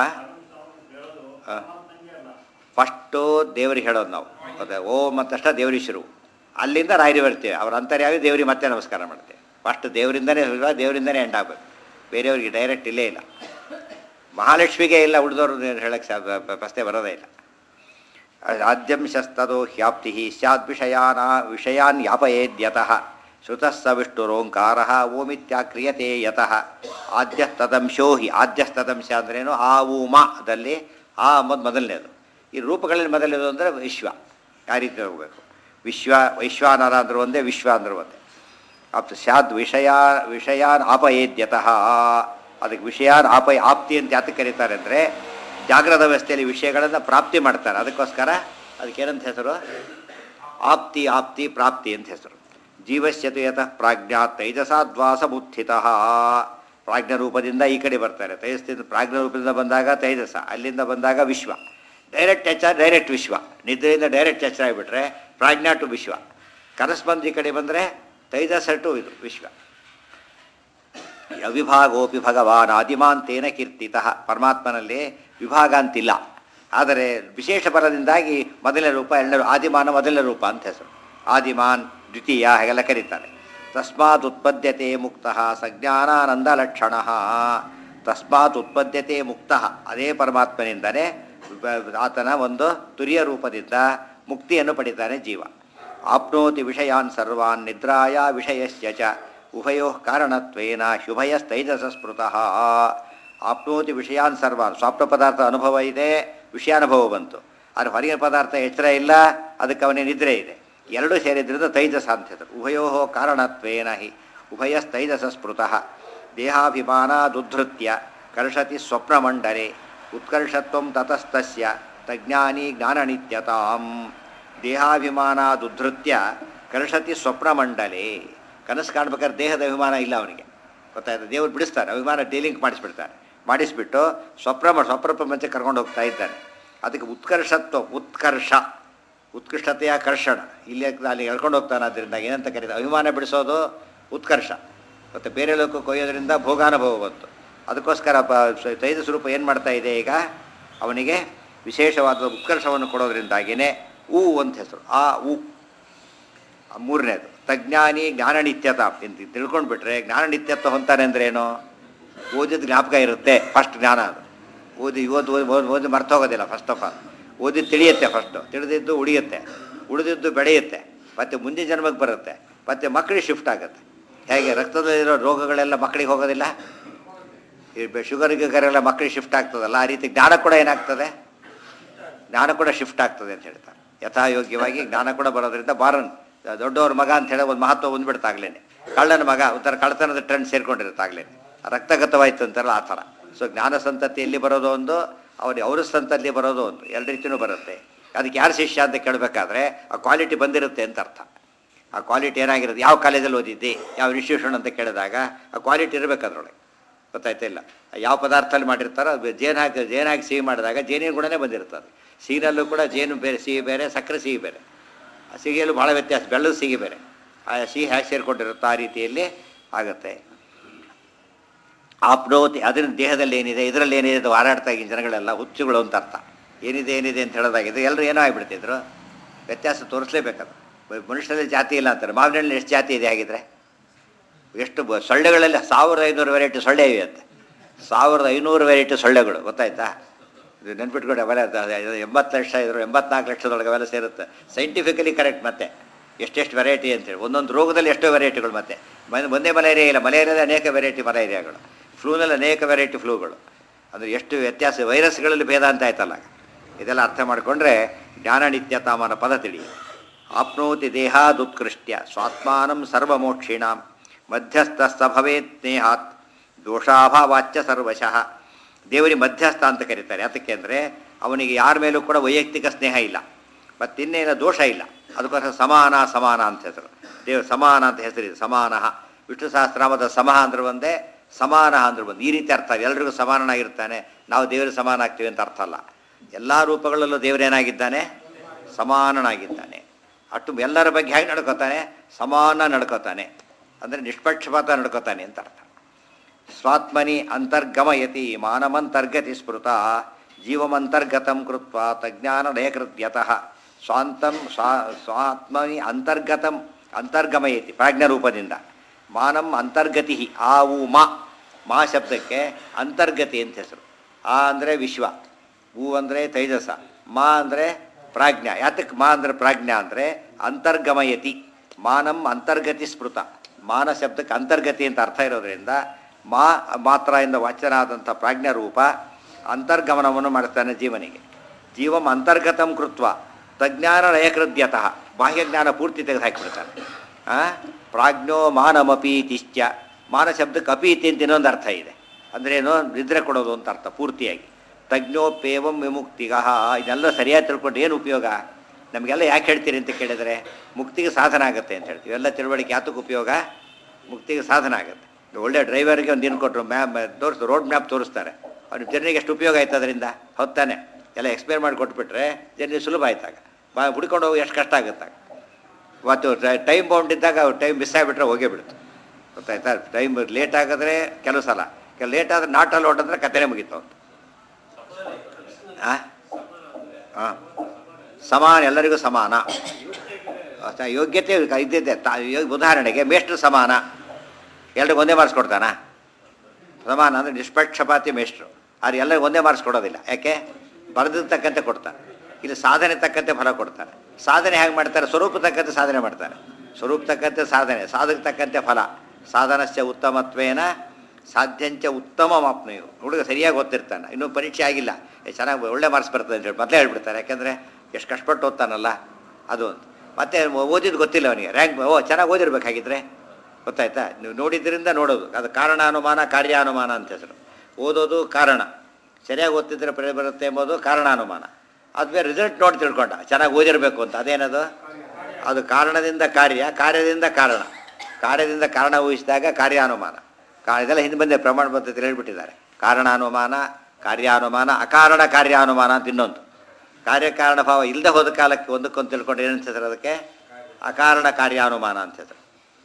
ಫಸ್ಟು ದೇವರಿಗೆ ಹೇಳೋದು ನಾವು ಅದೇ ಓಂ ಅಂತಷ್ಟ ದೇವರಿಗೆ ಶುರು ಅಲ್ಲಿಂದ ರಾಯರಿ ಬರ್ತೀವಿ ಅವ್ರ ಅಂತರ್ಯಾವಿ ದೇವರಿಗೆ ಮತ್ತೆ ನಮಸ್ಕಾರ ಮಾಡ್ತೇವೆ ಫಸ್ಟ್ ದೇವರಿಂದನೇ ಶುರು, ದೇವರಿಂದನೇ ಎಂಡ್ ಆಗಬೇಕು ಬೇರೆಯವ್ರಿಗೆ ಡೈರೆಕ್ಟ್ ಇಲ್ಲೇ ಇಲ್ಲ ಮಹಾಲಕ್ಷ್ಮಿಗೆ ಇಲ್ಲ ಉಳಿದವರು ಹೇಳಕ್ಕೆ ಸಾ ಪ್ರಶ್ನೆ ಬರೋದೇ ಇಲ್ಲ ಆದ್ಯಂಶಸ್ತದೋ ಹ್ಯಾಪ್ತಿ ಸ್ಯಾದ್ ವಿಷಯಾನ ವಿಷಯಾನ್ ಯಾಪಯೇದ್ಯತಃ ಶ್ರುತಃ ಸ ವಿಷ್ಣುರೋಂಕಾರ ಓಮಿತ್ಯಾಕ್ರಿಯತೆ ಯತಃ ಆದ್ಯಸ್ತದಂಶೋ ಹಿ ಆದ್ಯಸ್ತದಂಶ ಅಂದ್ರೇನು ಆ ಊಮ ಅದಲ್ಲಿ ಆ ಅಂಬುದು ಮೊದಲನೇದು ಈ ರೂಪಗಳಲ್ಲಿ ಮೊದಲನೇದು ಅಂದರೆ ವಿಶ್ವ ಆ ರೀತಿ ಹೋಗಬೇಕು ವಿಶ್ವ ವೈಶ್ವಾನರ ಅಂದ್ರೆ ಒಂದೇ ವಿಶ್ವ ಅಂದ್ರೆ ಒಂದೇ ಅಪ್ ಸ್ಯಾದ್ ವಿಷಯ ವಿಷಯಾನ್ ಆಪಯೇದ್ಯತಃ ಅದಕ್ಕೆ ವಿಷಯಾನ್ ಆಪಯ ಆಪ್ತಿ ಅಂತ ಯಾತಕ್ಕೆ ಕರೀತಾರೆ ಅಂದರೆ ಜಾಗ್ರದ ವ್ಯವಸ್ಥೆಯಲ್ಲಿ ವಿಷಯಗಳನ್ನು ಪ್ರಾಪ್ತಿ ಮಾಡ್ತಾರೆ ಅದಕ್ಕೋಸ್ಕರ ಅದಕ್ಕೇನಂತ ಹೆಸರು ಆಪ್ತಿ ಆಪ್ತಿ ಪ್ರಾಪ್ತಿ ಅಂತ ಹೆಸರು ಜೀವಶ್ಯತು ಯತಃ ಪ್ರಾಜ್ಞಾ ತೈಜಸಾದ್ವಾಸ ಬುದ್ಧಿತ ಪ್ರಾಜ್ಞ ರೂಪದಿಂದ ಈ ಕಡೆ ಬರ್ತಾರೆ ತೈಜಸ್ದಿಂದ ಪ್ರಾಜ್ಞ ರೂಪದಿಂದ ಬಂದಾಗ ತೈಜಸ ಅಲ್ಲಿಂದ ಬಂದಾಗ ವಿಶ್ವ ಡೈರೆಕ್ಟ್ ಎಚ್ಚರ ಡೈರೆಕ್ಟ್ ವಿಶ್ವ ನಿದ್ರೆಯಿಂದ ಡೈರೆಕ್ಟ್ ಎಚ್ಚರ ಆಗಿಬಿಟ್ರೆ ಪ್ರಾಜ್ಞಾ ಟು ವಿಶ್ವ ಕರಸ್ಪಂದ್ ಈ ಕಡೆ ಬಂದರೆ ತೈಜಸ ಟು ಇದು ವಿಶ್ವ ಅವಿಭಾಗೋಪಿ ಭಗವಾನ್ ಆದಿಮಾಂತೇನ ಕೀರ್ತಿತ ಪರಮಾತ್ಮನಲ್ಲಿ ವಿಭಾಗ ಅಂತಿಲ್ಲ ಆದರೆ ವಿಶೇಷ ಬಲದಿಂದಾಗಿ ಮೊದಲನೇ ರೂಪ ಎರಡನೇ ಆದಿಮಾನ ಮೊದಲನೇ ರೂಪ ಅಂತ ಹೆಸರು ಆದಿಮಾನ್ ದ್ವಿತೀಯ ಹಾಗೆಲ್ಲ ಕರೀತಾರೆ ತಸ್ಮಾತ್ ಉತ್ಪದ್ಯತೆ ಮುಕ್ತ ಸಜ್ಞಾನಾನಂದ ಲಕ್ಷಣ ತಸ್ಮಾತ್ ಉತ್ಪದ್ಯತೆ ಮುಕ್ತ ಅದೇ ಪರಮಾತ್ಮನಿಂದಲೇ ಬ- ಆತನ ಒಂದು ತುರಿಯ ರೂಪದಿಂದ ಮುಕ್ತಿಯನ್ನು ಪಡಿತಾನೆ ಜೀವ ಆಪ್ನೋತಿ ವಿಷಯಾನ್ ಸರ್ವಾನ್ ನಿದ್ರಾಯ ವಿಷಯಸ್ಯ ಚ ಉಭಯೋ ಕಾರಣತ್ವೇನ ಶುಭಯಸ್ತೈಜಸ ಸ್ಮೃತಃ ಆಪ್ನೋತಿ ವಿಷಯಾನ್ ಸರ್ವಾನ್ ಸ್ವಪ್ನ ಪದಾರ್ಥ ಅನುಭವ ಇದೆ ವಿಷಯಾನುಭವ ಬಂತು ಆದರೆ ಹೊರಗಿನ ಪದಾರ್ಥ ಎಚ್ಚರ ಇಲ್ಲ ಅದಕ್ಕೆ ಅವನೇ ನಿದ್ರೆ ಇದೆ ಎರಡೂ ಸೇರಿದ್ರಿಂದ ತೈಜಸ ಅಂತ ಹೆಸರು ಉಭಯೋ ಕಾರಣತ್ವೇನ ಹಿ ಉಭಯಸ್ತೈಜಸ ಸ್ಮೃತಃ ದೇಹಾಭಿಮಾನಾದುದ್ಧೃತ್ಯ ಕರ್ಷತಿ ಸ್ವಪ್ನಮಂಡಲೆ ಉತ್ಕರ್ಷತ್ವಂ ತತಸ್ತಸ್ಯ ತಜ್ಞಾನಿ ಜ್ಞಾನನಿತ್ಯತಾಂ ದೇಹಾಭಿಮಾನಾದುದ್ಧೃತ್ಯ ಕರ್ಷತಿ ಸ್ವಪ್ನಮಂಡಲೆ ಕನಸು ಕಾಣ್ಬೇಕಾದ್ರೆ ದೇಹದ ಅಭಿಮಾನ ಇಲ್ಲ ಅವನಿಗೆ ಗೊತ್ತಾಯ್ತು ದೇವರು ಬಿಡಿಸ್ತಾರೆ ಅಭಿಮಾನ ಡೀಲಿಂಗ್ ಮಾಡಿಸ್ಬಿಡ್ತಾರೆ ಮಾಡಿಸ್ಬಿಟ್ಟು ಸ್ವಪ್ನ ಸ್ವಪ್ನ ಪ್ರಪಂಚ ಕರ್ಕೊಂಡು ಹೋಗ್ತಾ ಇದ್ದಾನೆ ಅದಕ್ಕೆ ಉತ್ಕರ್ಷತ್ವ ಉತ್ಕರ್ಷ ಉತ್ಕೃಷ್ಟತೆಯ ಕರ್ಷಣ ಇಲ್ಲಿ ಅಲ್ಲಿ ಎಳ್ಕೊಂಡು ಹೋಗ್ತಾನೆ ಅದರಿಂದ ಏನಂತ ಕರೀತಾರೆ ಅಭಿಮಾನ ಬಿಡಿಸೋದು ಉತ್ಕರ್ಷ ಮತ್ತು ಬೇರೆ ಲೋಕಕ್ಕೆ ಕೊಯ್ಯೋದ್ರಿಂದ ಭೋಗಾನುಭವ ಬಂತು ಅದಕ್ಕೋಸ್ಕರ ಪ ತೈದ ಸ್ವರೂಪ ಏನು ಮಾಡ್ತಾ ಇದೆ ಈಗ ಅವನಿಗೆ ವಿಶೇಷವಾದ ಉತ್ಕರ್ಷವನ್ನು ಕೊಡೋದ್ರಿಂದಾಗಿಯೇ ಊ ಅಂತ ಹೆಸರು ಆ ಊ ಆ ಮೂರನೇದು ತಜ್ಞಾನಿ ಜ್ಞಾನ ನಿತ್ಯತ ಅಂತ ತಿಳ್ಕೊಂಡ್ಬಿಟ್ರೆ ಜ್ಞಾನ ನಿತ್ಯತ್ವ ಹೊಂತಾನೆ ಅಂದ್ರೆ ಏನು ಓದಿದ ಜ್ಞಾಪಕ ಇರುತ್ತೆ ಫಸ್ಟ್ ಜ್ಞಾನ ಅದು ಓದಿ ಓದಿ ಓದಿ ಓದಿ ಓದಿ ಮರ್ತೋಗೋದಿಲ್ಲ ಫಸ್ಟ್ ಆಫ್ ಆಲ್ ಓದಿ ತಿಳಿಯುತ್ತೆ ಫಸ್ಟು ತಿಳಿದಿದ್ದು ಉಳಿಯುತ್ತೆ ಉಳಿದಿದ್ದು ಬೆಳೆಯುತ್ತೆ ಮತ್ತು ಮುಂದಿನ ಜನ್ಮಕ್ಕೆ ಬರುತ್ತೆ ಮತ್ತು ಮಕ್ಕಳಿಗೆ ಶಿಫ್ಟ್ ಆಗುತ್ತೆ ಹೇಗೆ ರಕ್ತದಲ್ಲಿರೋ ರೋಗಗಳೆಲ್ಲ ಮಕ್ಕಳಿಗೆ ಹೋಗೋದಿಲ್ಲ ಈ ಬೆ- ಶುಗರ್ ಗಿಗರೆಲ್ಲ ಮಕ್ಕಳಿಗೆ ಶಿಫ್ಟ್ ಆಗ್ತದಲ್ಲ ಆ ರೀತಿ ಜ್ಞಾನ ಕೂಡ ಏನಾಗ್ತದೆ ಜ್ಞಾನ ಕೂಡ ಶಿಫ್ಟ್ ಆಗ್ತದೆ ಅಂತ ಹೇಳ್ತಾರೆ ಯಥಾಯೋಗ್ಯವಾಗಿ ಜ್ಞಾನ ಕೂಡ ಬರೋದ್ರಿಂದ ಬಾರನ್ ದೊಡ್ಡವ್ರ ಮಗ ಅಂತ ಹೇಳಿ ಒಂದು ಮಹತ್ವ ಬಂದ್ಬಿಡ್ತಾಗ್ಲೇನೆ ಕಳ್ಳನ ಮಗ ಒಂಥರ ಕಳ್ಳತನದ ಟ್ರೆಂಡ್ ಸೇರ್ಕೊಂಡಿರುತ್ತಾಗ್ಲೇನೆ ರಕ್ತಗತವಾಯ್ತು ಅಂತಾರಲ್ಲ ಆ ಥರ ಸೊ ಜ್ಞಾನ ಸಂತತಿ ಎಲ್ಲಿ ಬರೋದು ಒಂದು ಅವ್ರು ಅವ್ರ ಸಂತಲ್ಲಿ ಬರೋದು ಒಂದು ಎರಡು ರೀತಿಯೂ ಬರುತ್ತೆ ಅದಕ್ಕೆ ಯಾರು ಶಿಷ್ಯ ಅಂತ ಕೇಳಬೇಕಾದ್ರೆ ಆ ಕ್ವಾಲಿಟಿ ಬಂದಿರುತ್ತೆ ಅಂತ ಅರ್ಥ ಆ ಕ್ವಾಲಿಟಿ ಏನಾಗಿರುತ್ತೆ ಯಾವ ಕಾಲೇಜಲ್ಲಿ ಓದಿದ್ದಿ ಯಾವ ಇನ್ಸ್ಟಿಟ್ಯೂಷನ್ ಅಂತ ಕೇಳಿದಾಗ ಆ ಕ್ವಾಲಿಟಿ ಇರಬೇಕು ಅದರೊಳಗೆ ಗೊತ್ತಾಯ್ತಾ ಇಲ್ಲ ಯಾವ ಪದಾರ್ಥದಲ್ಲಿ ಮಾಡಿರ್ತಾರೋ ಅದು ಜೇನು ಹಾಕಿ ಜೇನು ಹಾಕಿ ಸಿಹಿ ಮಾಡಿದಾಗ ಜೇನಿನ ಗುಣನೇ ಬಂದಿರ್ತದೆ ಸಿಹಿನಲ್ಲೂ ಕೂಡ ಜೇನು ಬೇರೆ ಸಿಹಿ ಬೇರೆ ಸಕ್ಕರೆ ಸಿಹಿ ಬೇರೆ ಆ ಸಿಹಿಯಲ್ಲೂ ಭಾಳ ವ್ಯತ್ಯಾಸ ಬೆಲ್ಲದ ಸಿಹಿ ಬೇರೆ ಆ ಸಿಹಿ ಹೇಗೆ ಸೇರಿಕೊಂಡಿರುತ್ತೋ ಆ ರೀತಿಯಲ್ಲಿ ಆಗುತ್ತೆ ಆಪ್ನೋತಿ ಅದರ ದೇಹದಲ್ಲಿ ಏನಿದೆ ಇದರಲ್ಲಿ ಏನಿದೆ ಅದು ಹಾರಾಡ್ತಾ ಇದ್ದ ಜನಗಳೆಲ್ಲ ಹುಚ್ಚುಗಳು ಅಂತ ಅರ್ಥ ಏನಿದೆ ಏನಿದೆ ಅಂತ ಹೇಳೋದಾಗಿದ್ದು ಎಲ್ಲರೂ ಏನೋ ಆಗಿಬಿಡ್ತಿದ್ರು ವ್ಯತ್ಯಾಸ ತೋರಿಸ್ಲೇಬೇಕದು ಮನುಷ್ಯರಲ್ಲಿ ಜಾತಿ ಇಲ್ಲ ಅಂತಾರೆ ಮಾವಿನ ಹಣ್ಣಲ್ಲಿ ಎಷ್ಟು ಜಾತಿ ಇದೆ ಆಗಿದ್ರೆ ಎಷ್ಟು ಬ ಸೊಳ್ಳೆಗಳಲ್ಲಿ ಸಾವಿರದ ಐನೂರು ವೆರೈಟಿ ಸೊಳ್ಳೆ ಇವೆ ಅಂತೆ ಸಾವಿರದ ಐನೂರು ವೆರೈಟಿ ಸೊಳ್ಳೆಗಳು ಗೊತ್ತಾಯ್ತಾ ಇದು ನೆನ್ಪಿಟ್ಕೊಂಡು ಅವೆಲ್ಲ ಅದು- ಅದು ಎಂಬತ್ತು ಲಕ್ಷ ಇದ್ರು ಎಂಬತ್ನಾಲ್ಕು ಲಕ್ಷದೊಳಗೆ ಅವೆಲ್ಲ ಸೇರುತ್ತೆ ಸೈಂಟಿಫಿಕಲಿ ಕರೆಕ್ಟ್ ಮತ್ತೆ ಎಷ್ಟೆಷ್ಟು ವೆರೈಟಿ ಅಂತೇಳಿ ಒಂದೊಂದು ರೋಗದಲ್ಲಿ ಎಷ್ಟೋ ವೆರೈಟಿಗಳು ಮತ್ತೆ ಮ- ಒಂದೇ ಮಲೇರಿಯಾ ಇಲ್ಲ ಮಲೇರಿಯಾದ ಅನೇಕ ವೆರೈಟಿ ಮಲೇರಿಯಾಗಳು ಫ್ಲೂನಲ್ಲಿ ಅನೇಕ ವೆರೈಟಿ ಫ್ಲೂಗಳು ಅಂದರೆ ಎಷ್ಟು ವ್ಯತ್ಯಾಸ ವೈರಸ್ಗಳಲ್ಲಿ ಭೇದ ಅಂತ ಆಯ್ತಲ್ಲ ಇದೆಲ್ಲ ಅರ್ಥ ಮಾಡಿಕೊಂಡ್ರೆ ಜ್ಞಾನ ನಿತ್ಯತಾಮನ ಪದ ತಿಳಿ ಆಪ್ನೋತಿ ದೇಹಾದುತ್ಕೃಷ್ಟ್ಯ ಸ್ವಾತ್ಮಾನಂ ಸರ್ವಮೋಕ್ಷಿಣಾಂ ಮಧ್ಯಸ್ಥಸ್ಥ ಭವೇತ್ ಸ್ನೇಹಾತ್ ದೋಷಾಭಾವಾಚ್ಯ ಸರ್ವಶಃ ದೇವರಿಗೆ ಮಧ್ಯಸ್ಥ ಅಂತ ಕರೀತಾರೆ ಯಾತಕ್ಕೆ ಅಂದರೆ ಅವನಿಗೆ ಯಾರ ಮೇಲೂ ಕೂಡ ವೈಯಕ್ತಿಕ ಸ್ನೇಹ ಇಲ್ಲ ಮತ್ತಿನ್ನೇನ ದೋಷ ಇಲ್ಲ ಅದಕ್ಕೋಸ್ಕರ ಸಮಾನ ಸಮಾನ ಅಂತ ಹೆಸರು ದೇವ ಸಮಾನ ಅಂತ ಹೆಸರಿದೆ ಸಮಾನ ವಿಷ್ಣು ಸಹಸ್ರನಾಮದ ಸಮಹ ಅಂದ್ರೆ ಒಂದೇ ಸಮಾನ ಅಂದ್ರೆ ಒಂದು ಈ ರೀತಿ ಅರ್ಥ ಎಲ್ರಿಗೂ ಸಮಾನನಾಗಿರ್ತಾನೆ ನಾವು ದೇವರಿಗೆ ಸಮಾನ ಆಗ್ತೀವಿ ಅಂತ ಅರ್ಥ ಅಲ್ಲ ಎಲ್ಲ ರೂಪಗಳಲ್ಲೂ ದೇವರೇನಾಗಿದ್ದಾನೆ ಸಮಾನನಾಗಿದ್ದಾನೆ ಅಟ್ಟು ಎಲ್ಲರ ಬಗ್ಗೆ ಹೇಗೆ ನಡ್ಕೋತಾನೆ ಸಮಾನ ನಡ್ಕೋತಾನೆ ಅಂದರೆ ನಿಷ್ಪಕ್ಷಪಾತ ನಡ್ಕೋತಾನೆ ಅಂತ ಅರ್ಥ ಸ್ವಾತ್ಮನಿ ಅಂತರ್ಗಮಯತಿ ಮಾನಮಂತರ್ಗತಿ ಸ್ಮೃತ ಜೀವಮಂತರ್ಗತಂ ಕೃತ್ವ ತಜ್ಞಾನ ಲಯಕೃತ್ಯತಃ ಸ್ವಾಂತಂ ಸ್ವಾ ಸ್ವಾತ್ಮನಿ ಅಂತರ್ಗತಂ ಅಂತರ್ಗಮಯತಿ ಪ್ರಾಜ್ಞರೂಪದಿಂದ ಮಾನಂ ಅಂತರ್ಗತಿ ಆ ಉ ಮಾ ಮಾ ಶಬ್ದಕ್ಕೆ ಅಂತರ್ಗತಿ ಅಂತ ಹೆಸರು ಆ ಅಂದರೆ ವಿಶ್ವ ಹೂ ಅಂದರೆ ತೈಜಸ ಮಾ ಅಂದರೆ ಪ್ರಾಜ್ಞ ಯಾತಕ್ಕೆ ಮಾ ಅಂದರೆ ಪ್ರಾಜ್ಞ ಅಂದರೆ ಅಂತರ್ಗಮಯತಿ ಮಾನಂ ಅಂತರ್ಗತಿ ಸ್ಮೃತ ಮಾನ ಶಬ್ದಕ್ಕೆ ಅಂತರ್ಗತಿ ಅಂತ ಅರ್ಥ ಇರೋದ್ರಿಂದ ಮಾ ಮಾತ್ರ ಇಂದ ವಾಚನಾದಂಥ ಪ್ರಾಜ್ಞರೂಪ ಅಂತರ್ಗಮನವನ್ನು ಮಾಡ್ತಾನೆ ಜೀವನಿಗೆ ಜೀವಂ ಅಂತರ್ಗತಂ ಕೃತ್ವ ತಜ್ಞಾನ ಲಯಕೃದ್ಯತಃ ಬಾಹ್ಯಜ್ಞಾನ ಪೂರ್ತಿ ತೆಗೆದು ಹಾಕಿಬಿಡ್ತಾನೆ ಆ? ಪ್ರಾಜ್ಞೋ ಮಾನಮಪೀತಿಶ್ಚ ಮಾನ ಶಬ್ದಕ್ಕೆ ಅಪೀತಿ ಅಂತ ಇನ್ನೊಂದು ಅರ್ಥ ಇದೆ ಅಂದ್ರೇನು ನಿದ್ರೆ ಕೊಡೋದು ಅಂತ ಅರ್ಥ ಪೂರ್ತಿಯಾಗಿ ತಜ್ಞೋಪೇವಂ ವಿಮುಕ್ತಿಗ ಇದೆಲ್ಲ ಸರಿಯಾಗಿ ತಿಳ್ಕೊಂಡು ಏನು ಉಪಯೋಗ ನಮಗೆಲ್ಲ ಯಾಕೆ ಹೇಳ್ತೀರಿ ಅಂತ ಕೇಳಿದರೆ ಮುಕ್ತಿಗೆ ಸಾಧನ ಆಗುತ್ತೆ ಅಂತ ಹೇಳ್ತೀವಿ ಎಲ್ಲ ತಿಳುವಳಿಕೆ ಯಾತಕ್ಕೆ ಉಪಯೋಗ ಮುಕ್ತಿಗೆ ಸಾಧನ ಆಗುತ್ತೆ ಒಳ್ಳೆ ಡ್ರೈವರ್ಗೆ ಒಂದು ಏನು ಕೊಟ್ಟರು ಮ್ಯಾಪ್ ತೋರಿಸ್ ರೋಡ್ ಮ್ಯಾಪ್ ತೋರಿಸ್ತಾರೆ ಅವ್ನಿಗೆ ಜರ್ನಿಗೆ ಎಷ್ಟು ಉಪಯೋಗ ಆಯ್ತು ಅದರಿಂದ ಹೊತ್ತಾನೆ ಎಲ್ಲ ಎಕ್ಸ್ಪ್ಲೇನ್ ಮಾಡಿ ಕೊಟ್ಬಿಟ್ರೆ ಜರ್ನಿ ಸುಲಭ ಆಯ್ತಾಗ ಬಾ ಹುಡ್ಕೊಂಡು ಹೋಗಿ ಎಷ್ಟು ಕಷ್ಟ ಆಗುತ್ತಾಗ ಮತ್ತು ಟೈಮ್ ಬೌಂಡ್ ಇದ್ದಾಗ ಟೈಮ್ ಮಿಸ್ ಆಗಿಬಿಟ್ರೆ ಹೋಗೇ ಬಿಡುತ್ತೆ ಗೊತ್ತಾಯ್ತಾ ಟೈಮ್ ಲೇಟ್ ಆಗಿದ್ರೆ ಕೆಲವು ಸಲ ಕೆಲ ಲೇಟ್ ಆದರೆ ನಾಟಲ್ಲಿ ಹೊಟ್ಟಂದ್ರೆ ಕತೆನೇ ಮುಗೀತು ಅಂತ ಹಾಂ ಹಾಂ ಸಮಾನ ಎಲ್ಲರಿಗೂ ಸಮಾನ ಅಷ್ಟ ಯೋಗ್ಯತೆ ಇದ್ದಿದ್ದೆ ತಾ ಯೋ- ಉದಾಹರಣೆಗೆ ಮೇಷ್ಟ್ರು ಸಮಾನ ಎಲ್ರಿಗೂ ಒಂದೇ ಮಾರ್ಕ್ಸ್ ಕೊಡ್ತಾನ ಸಮಾನ ಅಂದರೆ ನಿಷ್ಪಕ್ಷಪಾತಿ ಮೇಷ್ಟ್ರು ಆದ್ರೆ ಎಲ್ಲರಿಗೂ ಒಂದೇ ಮಾರ್ಕ್ಸ್ ಕೊಡೋದಿಲ್ಲ ಯಾಕೆ ಬರೆದಿದ್ದ ತಕ್ಕಂತೆ ಕೊಡ್ತಾರೆ ಇಲ್ಲಿ ಸಾಧನೆ ತಕ್ಕಂತೆ ಫಲ ಕೊಡ್ತಾರೆ ಸಾಧನೆ ಹೇಗೆ ಮಾಡ್ತಾರೆ ಸ್ವರೂಪ ತಕ್ಕಂತೆ ಸಾಧನೆ ಮಾಡ್ತಾರೆ ಸ್ವರೂಪ ತಕ್ಕಂತೆ ಸಾಧನೆ ಸಾಧಕ ತಕ್ಕಂತೆ ಫಲ ಸಾಧನಸ್ಯ ಉತ್ತಮತ್ವೇನ ಸಾಧ್ಯಂಚ ಉತ್ತಮ ಮಾಪ್ನೆಯು ಹುಡುಗ ಸರಿಯಾಗಿ ಓದ್ತಿರ್ತಾನೆ ಇನ್ನೂ ಪರೀಕ್ಷೆ ಆಗಿಲ್ಲ ಏ, ಚೆನ್ನಾಗಿ ಒಳ್ಳೆ ಮಾರ್ಕ್ಸ್ ಬರ್ತದೆ ಅಂತ ಹೇಳಿ ಮೊದಲೇ ಹೇಳ್ಬಿಡ್ತಾರೆ ಯಾಕೆಂದರೆ ಎಷ್ಟು ಕಷ್ಟಪಟ್ಟು ಓದ್ತಾನಲ್ಲ ಅದು ಒಂದು ಮತ್ತೆ ಓದಿದ್ದು ಗೊತ್ತಿಲ್ಲ ಅವನಿಗೆ ರ್ಯಾಂಕ್ ಓ ಚೆನ್ನಾಗಿ ಓದಿರ್ಬೇಕಾಗಿದ್ರೆ ಗೊತ್ತಾಯ್ತಾ ನೀವು ನೋಡಿದ್ರಿಂದ ನೋಡೋದು ಅದು ಕಾರಣ ಅನುಮಾನ ಕಾರ್ಯಾನುಮಾನ ಅಂತ ಹೆಸರು ಓದೋದು ಕಾರಣ ಸರಿಯಾಗಿ ಓದ್ತಿದ್ರೆ ಪ್ರೇ ಬರುತ್ತೆ ಎಂಬುದು ಕಾರಣಾನುಮಾನ ಅದುವೇ ರಿಸಲ್ಟ್ ನೋಡಿ ತಿಳ್ಕೊಂಡ ಚೆನ್ನಾಗಿ ಓದಿರಬೇಕು ಅಂತ ಅದೇನದು ಅದು ಕಾರಣದಿಂದ ಕಾರ್ಯ ಕಾರ್ಯದಿಂದ ಕಾರಣ ಕಾರ್ಯದಿಂದ ಕಾರಣ ಊಹಿಸಿದಾಗ ಕಾರ್ಯಾನುಮಾನ ಕಾ ಇದೆಲ್ಲ ಹಿಂದೆ ಬಂದೆ ಪ್ರಮಾಣ ಪದ್ಧತಿ ಹೇಳ್ಬಿಟ್ಟಿದ್ದಾರೆ ಕಾರಣಾನುಮಾನ ಕಾರ್ಯಾನುಮಾನ ಅಕಾರಣ ಕಾರ್ಯಾನುಮಾನ ಅಂತ ಇನ್ನೊಂದು ಕಾರ್ಯಕಾರಣ ಭಾವ ಇಲ್ಲದೆ ಹೋದ ಕಾಲಕ್ಕೆ ಒಂದಕ್ಕೊಂದು ತಿಳ್ಕೊಂಡು ಏನಂತ ಹೆಸರು ಅದಕ್ಕೆ ಅಕಾರಣ ಕಾರ್ಯಾನುಮಾನ ಅಂತ ಹೆಸರು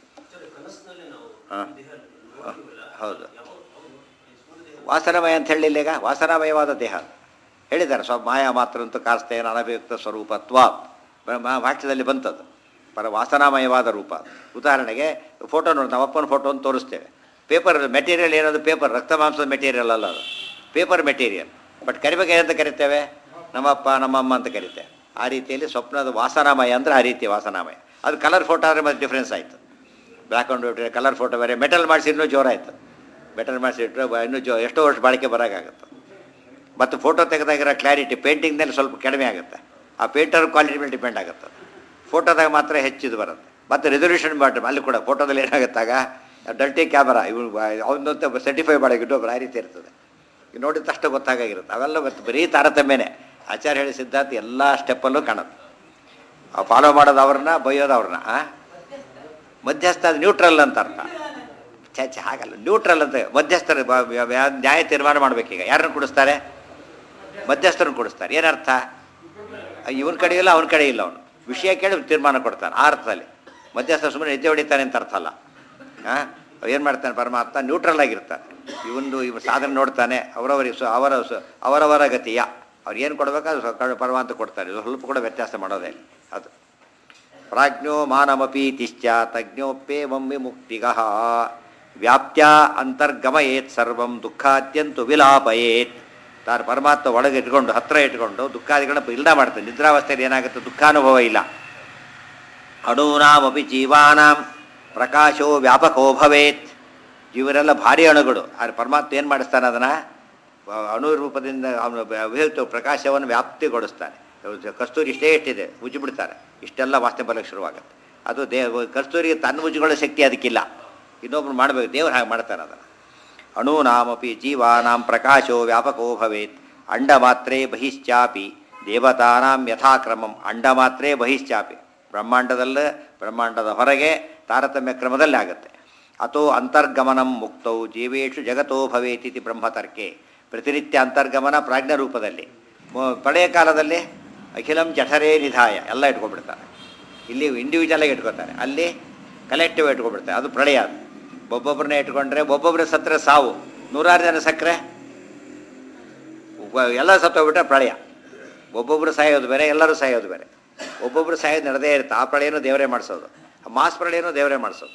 ಹಾಂ ಹೌದು ವಾಸನಮಯ ಅಂತ ಹೇಳಿಲ್ಲ ಈಗ ವಾಸನಾಮಯವಾದ ದೇಹ ಹೇಳಿದ್ದಾರೆ ಸ್ವ ಮಾಯಾ ಮಾತ್ರ ಅಂತೂ ಕಾಸ್ತೇನ ಅನಭಿಯುಕ್ತ ಸ್ವರೂಪತ್ವ ಬ್ರಹ್ಮ ವಾಕ್ಯದಲ್ಲಿ ಬಂತದ್ದು ಪರ ವಾಸನಾಮಯವಾದ ರೂಪ ಉದಾಹರಣೆಗೆ ಫೋಟೋ ನೋಡಿ ನಮ್ಮ ಅಪ್ಪನ ಫೋಟೋ ಅಂತ ತೋರಿಸ್ತೇವೆ ಪೇಪರ್ ಮೆಟೀರಿಯಲ್ ಏನದು ಪೇಪರ್ ರಕ್ತ ಮಾಂಸದ ಮೆಟೀರಿಯಲ್ ಅಲ್ಲ ಅದು ಪೇಪರ್ ಮೆಟೀರಿಯಲ್ ಬಟ್ ಕರಿಬೇಕು ಏನಂತ ಕರಿತೇವೆ ನಮ್ಮಪ್ಪ ನಮ್ಮಮ್ಮ ಅಂತ ಕರಿತೇವೆ ಆ ರೀತಿಯಲ್ಲಿ ಸ್ವಪ್ನದ ವಾಸನಾಮಯ ಅಂದರೆ ಆ ರೀತಿ ವಾಸನಾಮಯ ಅದು ಕಲರ್ ಫೋಟೋ ಆದರೆ ಮತ್ತೆ ಡಿಫ್ರೆನ್ಸ್ ಆಯಿತು black and white colour photo ಬೇರೆ ಮೆಟಲ್ ಮಾಡಿಸಿ ಇನ್ನೂ ಜೋರಾಯಿತು ಮೆಟಲ್ ಮಾಡಿಸಿಟ್ರೆ ಇನ್ನೂ ಜೋ ಎಷ್ಟೋ ವರ್ಷ ಬಾಳಿಕೆ ಬರೋಕ್ಕಾಗುತ್ತೆ ಮತ್ತು ಫೋಟೋ ತೆಗೆದಾಗಿರೋ ಕ್ಲಾರಿಟಿ ಪೇಂಟಿಂಗ್ನಲ್ಲಿ ಸ್ವಲ್ಪ ಕಡಿಮೆ ಆಗುತ್ತೆ ಆ ಪೇಂಟರ್ ಕ್ವಾಲಿಟಿ ಮೇಲೆ ಡಿಪೆಂಡ್ ಆಗುತ್ತೆ ಫೋಟೋದಾಗ ಮಾತ್ರ ಹೆಚ್ಚಿದು ಬರುತ್ತೆ ಮತ್ತು ರೆಸೊಲ್ಯೂಷನ್ ಬಾಟಮ್ ಅಲ್ಲಿ ಕೂಡ ಫೋಟೋದಲ್ಲಿ ಏನಾಗುತ್ತಾಗ ಡಲ್ಟಿ ಕ್ಯಾಮರಾ ಇವು ಅವನಂತ ಸರ್ಟಿಫೈ ಮಾಡೋಕೆ ಇನ್ನೊಬ್ರು ಆ ರೀತಿ ಇರ್ತದೆ ಈಗ ನೋಡಿದ ತಕ್ಷಣ ಗೊತ್ತಾಗಿರುತ್ತೆ ಅವೆಲ್ಲ ಮತ್ತು ಬರೀ ತಾರತಮ್ಯನೇ ಆಚಾರ್ಯ ಹೇಳಿ ಸಿದ್ಧಾಂತ ಎಲ್ಲ ಸ್ಟೆಪ್ಪಲ್ಲೂ ಕಾಣುತ್ತೆ ಆ ಫಾಲೋ ಮಾಡೋದು ಅವ್ರನ್ನ ಬೈಯೋದು ಅವ್ರನ್ನ ಆ? ಮಧ್ಯಸ್ಥ ಅದು ನ್ಯೂಟ್ರಲ್ ಅಂತ ಅರ್ಥ ಛೆ ಛೆ ಹಾಗಲ್ಲ ನ್ಯೂಟ್ರಲ್ ಅಂತ ಮಧ್ಯಸ್ಥರು ಬ- ಯ- ಯ- ನ್ಯಾಯ ತೀರ್ಮಾನ ಮಾಡ್ಬೇಕೀಗ ಯಾರನ್ನು ಕೊಡಿಸ್ತಾರೆ ಮಧ್ಯಸ್ಥರನ್ನು ಕೊಡಿಸ್ತಾರೆ ಏನರ್ಥ ಇವನ ಕಡೆ ಇಲ್ಲ ಅವನ ಕಡೆ ಇಲ್ಲ ಅವನು ವಿಷಯ ಕೇಳಿ ತೀರ್ಮಾನ ಕೊಡ್ತಾನೆ ಆ ಅರ್ಥದಲ್ಲಿ ಮಧ್ಯಸ್ಥ ಸುಮ್ಮನೆ ನಿದ್ದೆ ಹೊಡಿತಾನೆ ಅಂತ ಅರ್ಥ ಅಲ್ಲ ಹಾಂ ಏನು ಮಾಡ್ತಾನೆ ಪರಮಾತ್ಮ ನ್ಯೂಟ್ರಲ್ ಆಗಿರ್ತಾನೆ ಇವೊಂದು ಇವ ಸಾಧನೆ ನೋಡ್ತಾನೆ ಅವರವರಿಗೆ ಸು ಅವರ ಸು- ಅವರವರ ಗತಿಯ ಅವ್ರು ಏನು ಕೊಡಬೇಕು ಅದು ಸ್ವ- ಪರಮಾತ್ಮ ಕೊಡ್ತಾರೆ ಇದು ಸ್ವಲ್ಪ ಕೂಡ ವ್ಯತ್ಯಾಸ ಮಾಡೋದೇ ಇಲ್ಲ. ಅದು ಪ್ರಾಜ್ಞೋ ಮಾನಮಪೀತಿಶ್ಚ ತಜ್ಞೋಪ್ಯೇವಂ ವಿಮುಕ್ತಿಗಃ ವ್ಯಾಪ್ತ್ಯ ಅಂತರ್ಗಮಯೇತ್ ಸರ್ವಂ ದುಃಖಾದ್ಯಂತು ವಿಲಾಪಯೇತ್ ತಾನು ಪರಮಾತ್ಮ ಒಳಗೆ ಇಟ್ಕೊಂಡು ಹತ್ರ ಇಟ್ಕೊಂಡು ದುಃಖಾದಿಗಳನ್ನ ಇಲ್ದ ಮಾಡ್ತಾನೆ ನಿದ್ರಾವಸ್ಥೆಯಲ್ಲಿ ಏನಾಗುತ್ತೆ ದುಃಖಾನುಭವ ಇಲ್ಲ ಅಣೂನಾಮಪಿ ಜೀವಾನಾಂ ಪ್ರಕಾಶೋ ವ್ಯಾಪಕೋ ಭವೇತ್ ಇವರೆಲ್ಲ ಭಾರಿ ಅಣುಗಳು ಆದರೆ ಪರಮಾತ್ಮ ಏನು ಮಾಡಿಸ್ತಾನೆ ಅದನ್ನು ಅಣು ರೂಪದಿಂದ ಅವನು ಅಭಿವ್ಯಕ್ತ ಪ್ರಕಾಶವನ್ನು ವ್ಯಾಪ್ತಿಗೊಳಿಸ್ತಾನೆ ಕಸ್ತೂರಿ ಇಷ್ಟೇ ಇಷ್ಟಿದೆ ಉಜ್ಜಿ ಬಿಡ್ತಾರೆ ಇಷ್ಟೆಲ್ಲ ವಾಸನೆ ಬರಲಿಕ್ಕೆ ಶುರುವಾಗುತ್ತೆ ಅದು ದೇ ಕಸ್ತೂರಿಗೆ ತನ್ನ ಉಜ್ಜಿಕೊಳ್ಳೋ ಶಕ್ತಿ ಅದಕ್ಕಿಲ್ಲ ಇನ್ನೊಬ್ರು ಮಾಡಬೇಕು ದೇವ್ರು ಹಾಗೆ ಮಾಡ್ತಾನೆ ಅದನ್ನು ಅಣೂನಾಮಪಿ ಜೀವಾನಾಂ ಪ್ರಕಾಶೋ ವ್ಯಾಪಕೋ ಭವೇತ್ ಅಂಡ ಮಾತ್ರೇ ಬಹಿಶ್ಚಾಪಿ ದೇವತಾನಾಂ ಯಥಾಕ್ರಮಂ ಅಂಡ ಮಾತ್ರೇ ಬಹಿಶ್ಚಾಪಿ ಬ್ರಹ್ಮಾಂಡದಲ್ಲೇ ಬ್ರಹ್ಮಾಂಡದ ಹೊರಗೆ ತಾರತಮ್ಯ ಕ್ರಮದಲ್ಲಿ ಆಗುತ್ತೆ ಅಥೋ ಅಂತರ್ಗಮನಂ ಮುಕ್ತೌ ಜೀವೇಶು ಜಗತೋ ಭವೇತಿತಿ ಬ್ರಹ್ಮತರ್ಕೆ ಪ್ರತಿನಿತ್ಯ ಅಂತರ್ಗಮನ ಪ್ರಾಜ್ಞ ರೂಪದಲ್ಲಿ ಮೊ- ಪ್ರಳಯ ಕಾಲದಲ್ಲಿ ಅಖಿಲಂ ಜಠರೇ ನಿಧಾಯ ಎಲ್ಲ ಇಟ್ಕೊಂಡ್ಬಿಡ್ತಾರೆ ಇಲ್ಲಿ ಇಂಡಿವಿಜುವಲ್ ಆಗಿ ಇಟ್ಕೊತಾರೆ ಅಲ್ಲಿ ಕಲೆಕ್ಟಿವ್ ಇಟ್ಕೊಂಡ್ಬಿಡ್ತಾರೆ ಅದು ಪ್ರಳಯ ಅದು ಒಬ್ಬೊಬ್ಬರನ್ನೇ ಇಟ್ಕೊಂಡ್ರೆ ಒಬ್ಬೊಬ್ಬರ ಸತ್ತರೆ ಸಾವು ನೂರಾರು ಜನ ಸಕ್ಕರೆ ಉಪ- ಎಲ್ಲ ಸತ್ತೋಗ್ಬಿಟ್ರೆ ಪ್ರಳಯ ಒಬ್ಬೊಬ್ಬರು ಸಾಯೋದು ಬೇರೆ ಎಲ್ಲರೂ ಸಾಯೋದು ಬೇರೆ ಒಬ್ಬೊಬ್ಬರು ಸಾಯೋದು ನಡೆದೇ ಇರುತ್ತೆ ಆ ಪ್ರಳಯನೂ ದೇವರೇ ಮಾಡಿಸೋದು ಆ ಮಾಸ್ ಪ್ರಳಯನೂ ದೇವರೇ ಮಾಡಿಸೋದು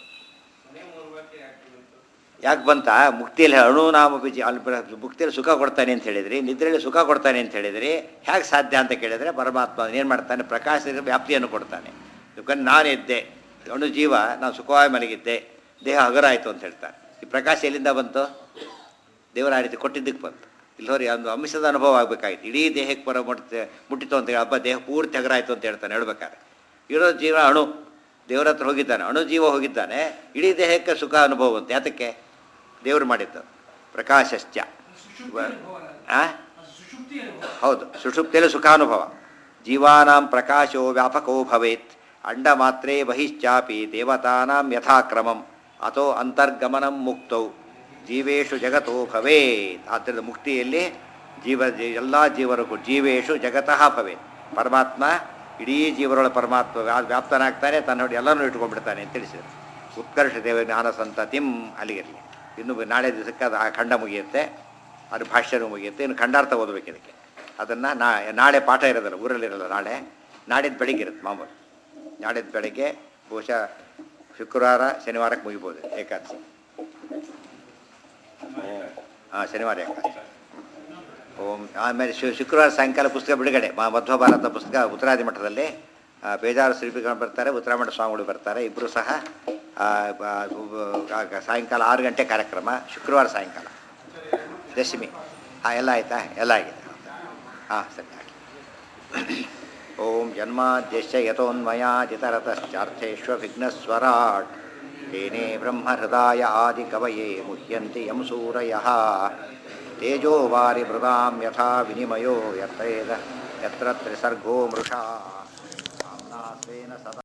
ಯಾಕೆ ಬಂತ ಮುಕ್ತಿಯಲ್ಲಿ ಅಣುನಾಮ ಬೀಜ ಅಲ್ಲಿ ಬರ- ಮುಕ್ತಿಯಲ್ಲಿ ಸುಖ ಕೊಡ್ತಾನೆ ಅಂತ ಹೇಳಿದ್ರಿ ನಿದ್ರೆಯಲ್ಲಿ ಸುಖ ಕೊಡ್ತಾನೆ ಅಂತ ಹೇಳಿದ್ರಿ ಹೇಗೆ ಸಾಧ್ಯ ಅಂತ ಕೇಳಿದರೆ ಪರಮಾತ್ಮ ಏನು ಮಾಡ್ತಾನೆ ಪ್ರಕಾಶದ ವ್ಯಾಪ್ತಿಯನ್ನು ಕೊಡ್ತಾನೆ ಯಾಕಂದ್ರೆ ನಾನಿದ್ದೆ ಅಣು ಜೀವ ನಾನು ಸುಖವಾಗಿ ಮಲಗಿದ್ದೆ ದೇಹ ಹಗರ ಆಯಿತು ಅಂತ ಹೇಳ್ತಾರೆ ಈ ಪ್ರಕಾಶ ಎಲ್ಲಿಂದ ಬಂತು ದೇವರ ಆ ರೀತಿ ಕೊಟ್ಟಿದ್ದಕ್ಕೆ ಬಂತು ಇಲ್ಲವ್ರಿ ಒಂದು ಅಂಶದ ಅನುಭವ ಆಗಬೇಕಾಗಿತ್ತು ಇಡೀ ದೇಹಕ್ಕೆ ಬರೋ ಮುಟ್ತೆ ಮುಟ್ಟಿತು ಅಂತ ಹೇಳಿ ಹಬ್ಬ ದೇಹ ಪೂರ್ತಿ ಹಗರ ಆಯಿತು ಅಂತ ಹೇಳ್ತಾನೆ ಹೇಳ್ಬೇಕಾದ್ರೆ ಇರೋ ಜೀವ ಅಣು ದೇವರ ಹತ್ರ ಹೋಗಿದ್ದಾನೆ ಅಣು ಜೀವ ಹೋಗಿದ್ದಾನೆ ಇಡೀ ದೇಹಕ್ಕೆ ಸುಖ ಅನುಭವ ಅಂತ ಯಾತಕ್ಕೆ ದೇವರು ಮಾಡಿದ್ದು ಪ್ರಕಾಶಶ್ಚ ಸುಷುಪ್ತಿ ಅನುಭವ ಅಲ್ಲ. ಆ? ಅದು ಸುಷುಪ್ತಿ ಅನುಭವ ಹೌದು ಸುಷುಪ್ತಿಯಲ್ಲಿ ಸುಖಾನುಭವ ಜೀವಾನಾಂ ಪ್ರಕಾಶೋ ವ್ಯಾಪಕೋ ಭವೇತ್ ಅಂಡ ಮಾತ್ರೇ ಬಹಿಶ್ಚಾಪಿ ದೇವತಾನಾಂ ಯಥಾಕ್ರಮಂ ಅಥೋ ಅಂತರ್ಗಮನಂ ಮುಕ್ತೌ ಜೀವೇಶು ಜಗತೋ ಭವೇತ್ ಆದ್ದರಿಂದ ಮುಕ್ತಿಯಲ್ಲಿ ಜೀವ ಎಲ್ಲ ಜೀವರಿಗೂ ಜೀವೇಶು ಜಗತಃ ಭವೇತ್ ಪರಮಾತ್ಮ ಇಡೀ ಜೀವರೊಳ ಪರಮಾತ್ಮ ವ್ಯಾ- ವ್ಯಾಪ್ತನಾಗ್ತಾನೆ ತನ್ನ ನೋಡಿ ಎಲ್ಲನೂ ಇಟ್ಕೊಂಡ್ಬಿಡ್ತಾನೆ ಅಂತ ತಿಳಿಸಿದರು ಉತ್ಕರ್ಷ ದೇವ ಜ್ಞಾನ ಸಂತತಿಂ ಅಲ್ಲಿಗಿರಲಿ ಇನ್ನು ನಾಳೆ ದಿವಸಕ್ಕೆ ಅದು ಆ ಖಂಡ ಮುಗಿಯುತ್ತೆ ಅದು ಭಾಷ್ಯನೂ ಮುಗಿಯುತ್ತೆ ಇನ್ನು ಖಂಡಾರ್ಥ ಓದಬೇಕು ಇದಕ್ಕೆ ಅದನ್ನು ನಾ ನಾಳೆ ಪಾಠ ಇರೋದಲ್ಲ ಊರಲ್ಲಿರಲ್ಲ ನಾಳೆ ನಾಡಿದ್ದು ಬೆಳಿಗ್ಗೆ ಇರುತ್ತೆ ಮಾಮೂಲು ನಾಡಿದ್ದು ಬೆಳಗ್ಗೆ ಬಹುಶಃ ಶುಕ್ರವಾರ ಶನಿವಾರಕ್ಕೆ ಮುಗಿಬೋದು ಏಕಾದಶಿ ಹಾಂ ಶನಿವಾರ ಏಕಾದಶಿ ಓಂ ಆಮೇಲೆ ಶು ಶುಕ್ರವಾರ ಸಾಯಂಕಾಲ ಪುಸ್ತಕ ಬಿಡುಗಡೆ ಮಾ ಮಧ್ವ ಭಾರತ ಪುಸ್ತಕ ಉತ್ತರಾದಿ ಮಠದಲ್ಲಿ ಆ, ಬೇಜಾರು ಶಿಲ್ಪಿಗಳು ಬರ್ತಾರೆ ಉತ್ತರಾಮಠ ಸ್ವಾಮಿಗಳು ಬರ್ತಾರೆ ಇಬ್ಬರು ಸಹ ಆ, ಬ- ಉ- ಆ, ಸಾಯಂಕಾಲ ಆರು ಗಂಟೆ ಕಾರ್ಯಕ್ರಮ ಶುಕ್ರವಾರ ಸಾಯಂಕಾಲ ದಶಮಿ ಹಾಂ ಎಲ್ಲ ಆಯಿತಾ ಎಲ್ಲ ಆಗಿದೆ ಹಾಂ ಸರಿ ಆಗಿ ಓಂ ಜನ್ಮಾದ್ಯಶ್ಚ ಯತೋನ್ಮಯಾದಿತರತಶ್ಚಾರ್ಥೇಷ್ವವಿಘ್ನಸ್ವರಾಟ್ ತೇನೇ ಬ್ರಹ್ಮಹೃದಾಯ ಆದಿಕವಯೇ ಮುಹ್ಯಂತಿ ಯಂ ಸೂರಯಃ ತೇಜೋ ವಾರಿ ಮೃದಾಂ ಯಥಾ ವಿನಿಮಯೋ ಯತ್ರೇದ ಯತ್ರ ತ್ರಿಸರ್ಗೋ ಮೃಷಾ ಸಾಮ್ನಾಥೇನ ಸದಾ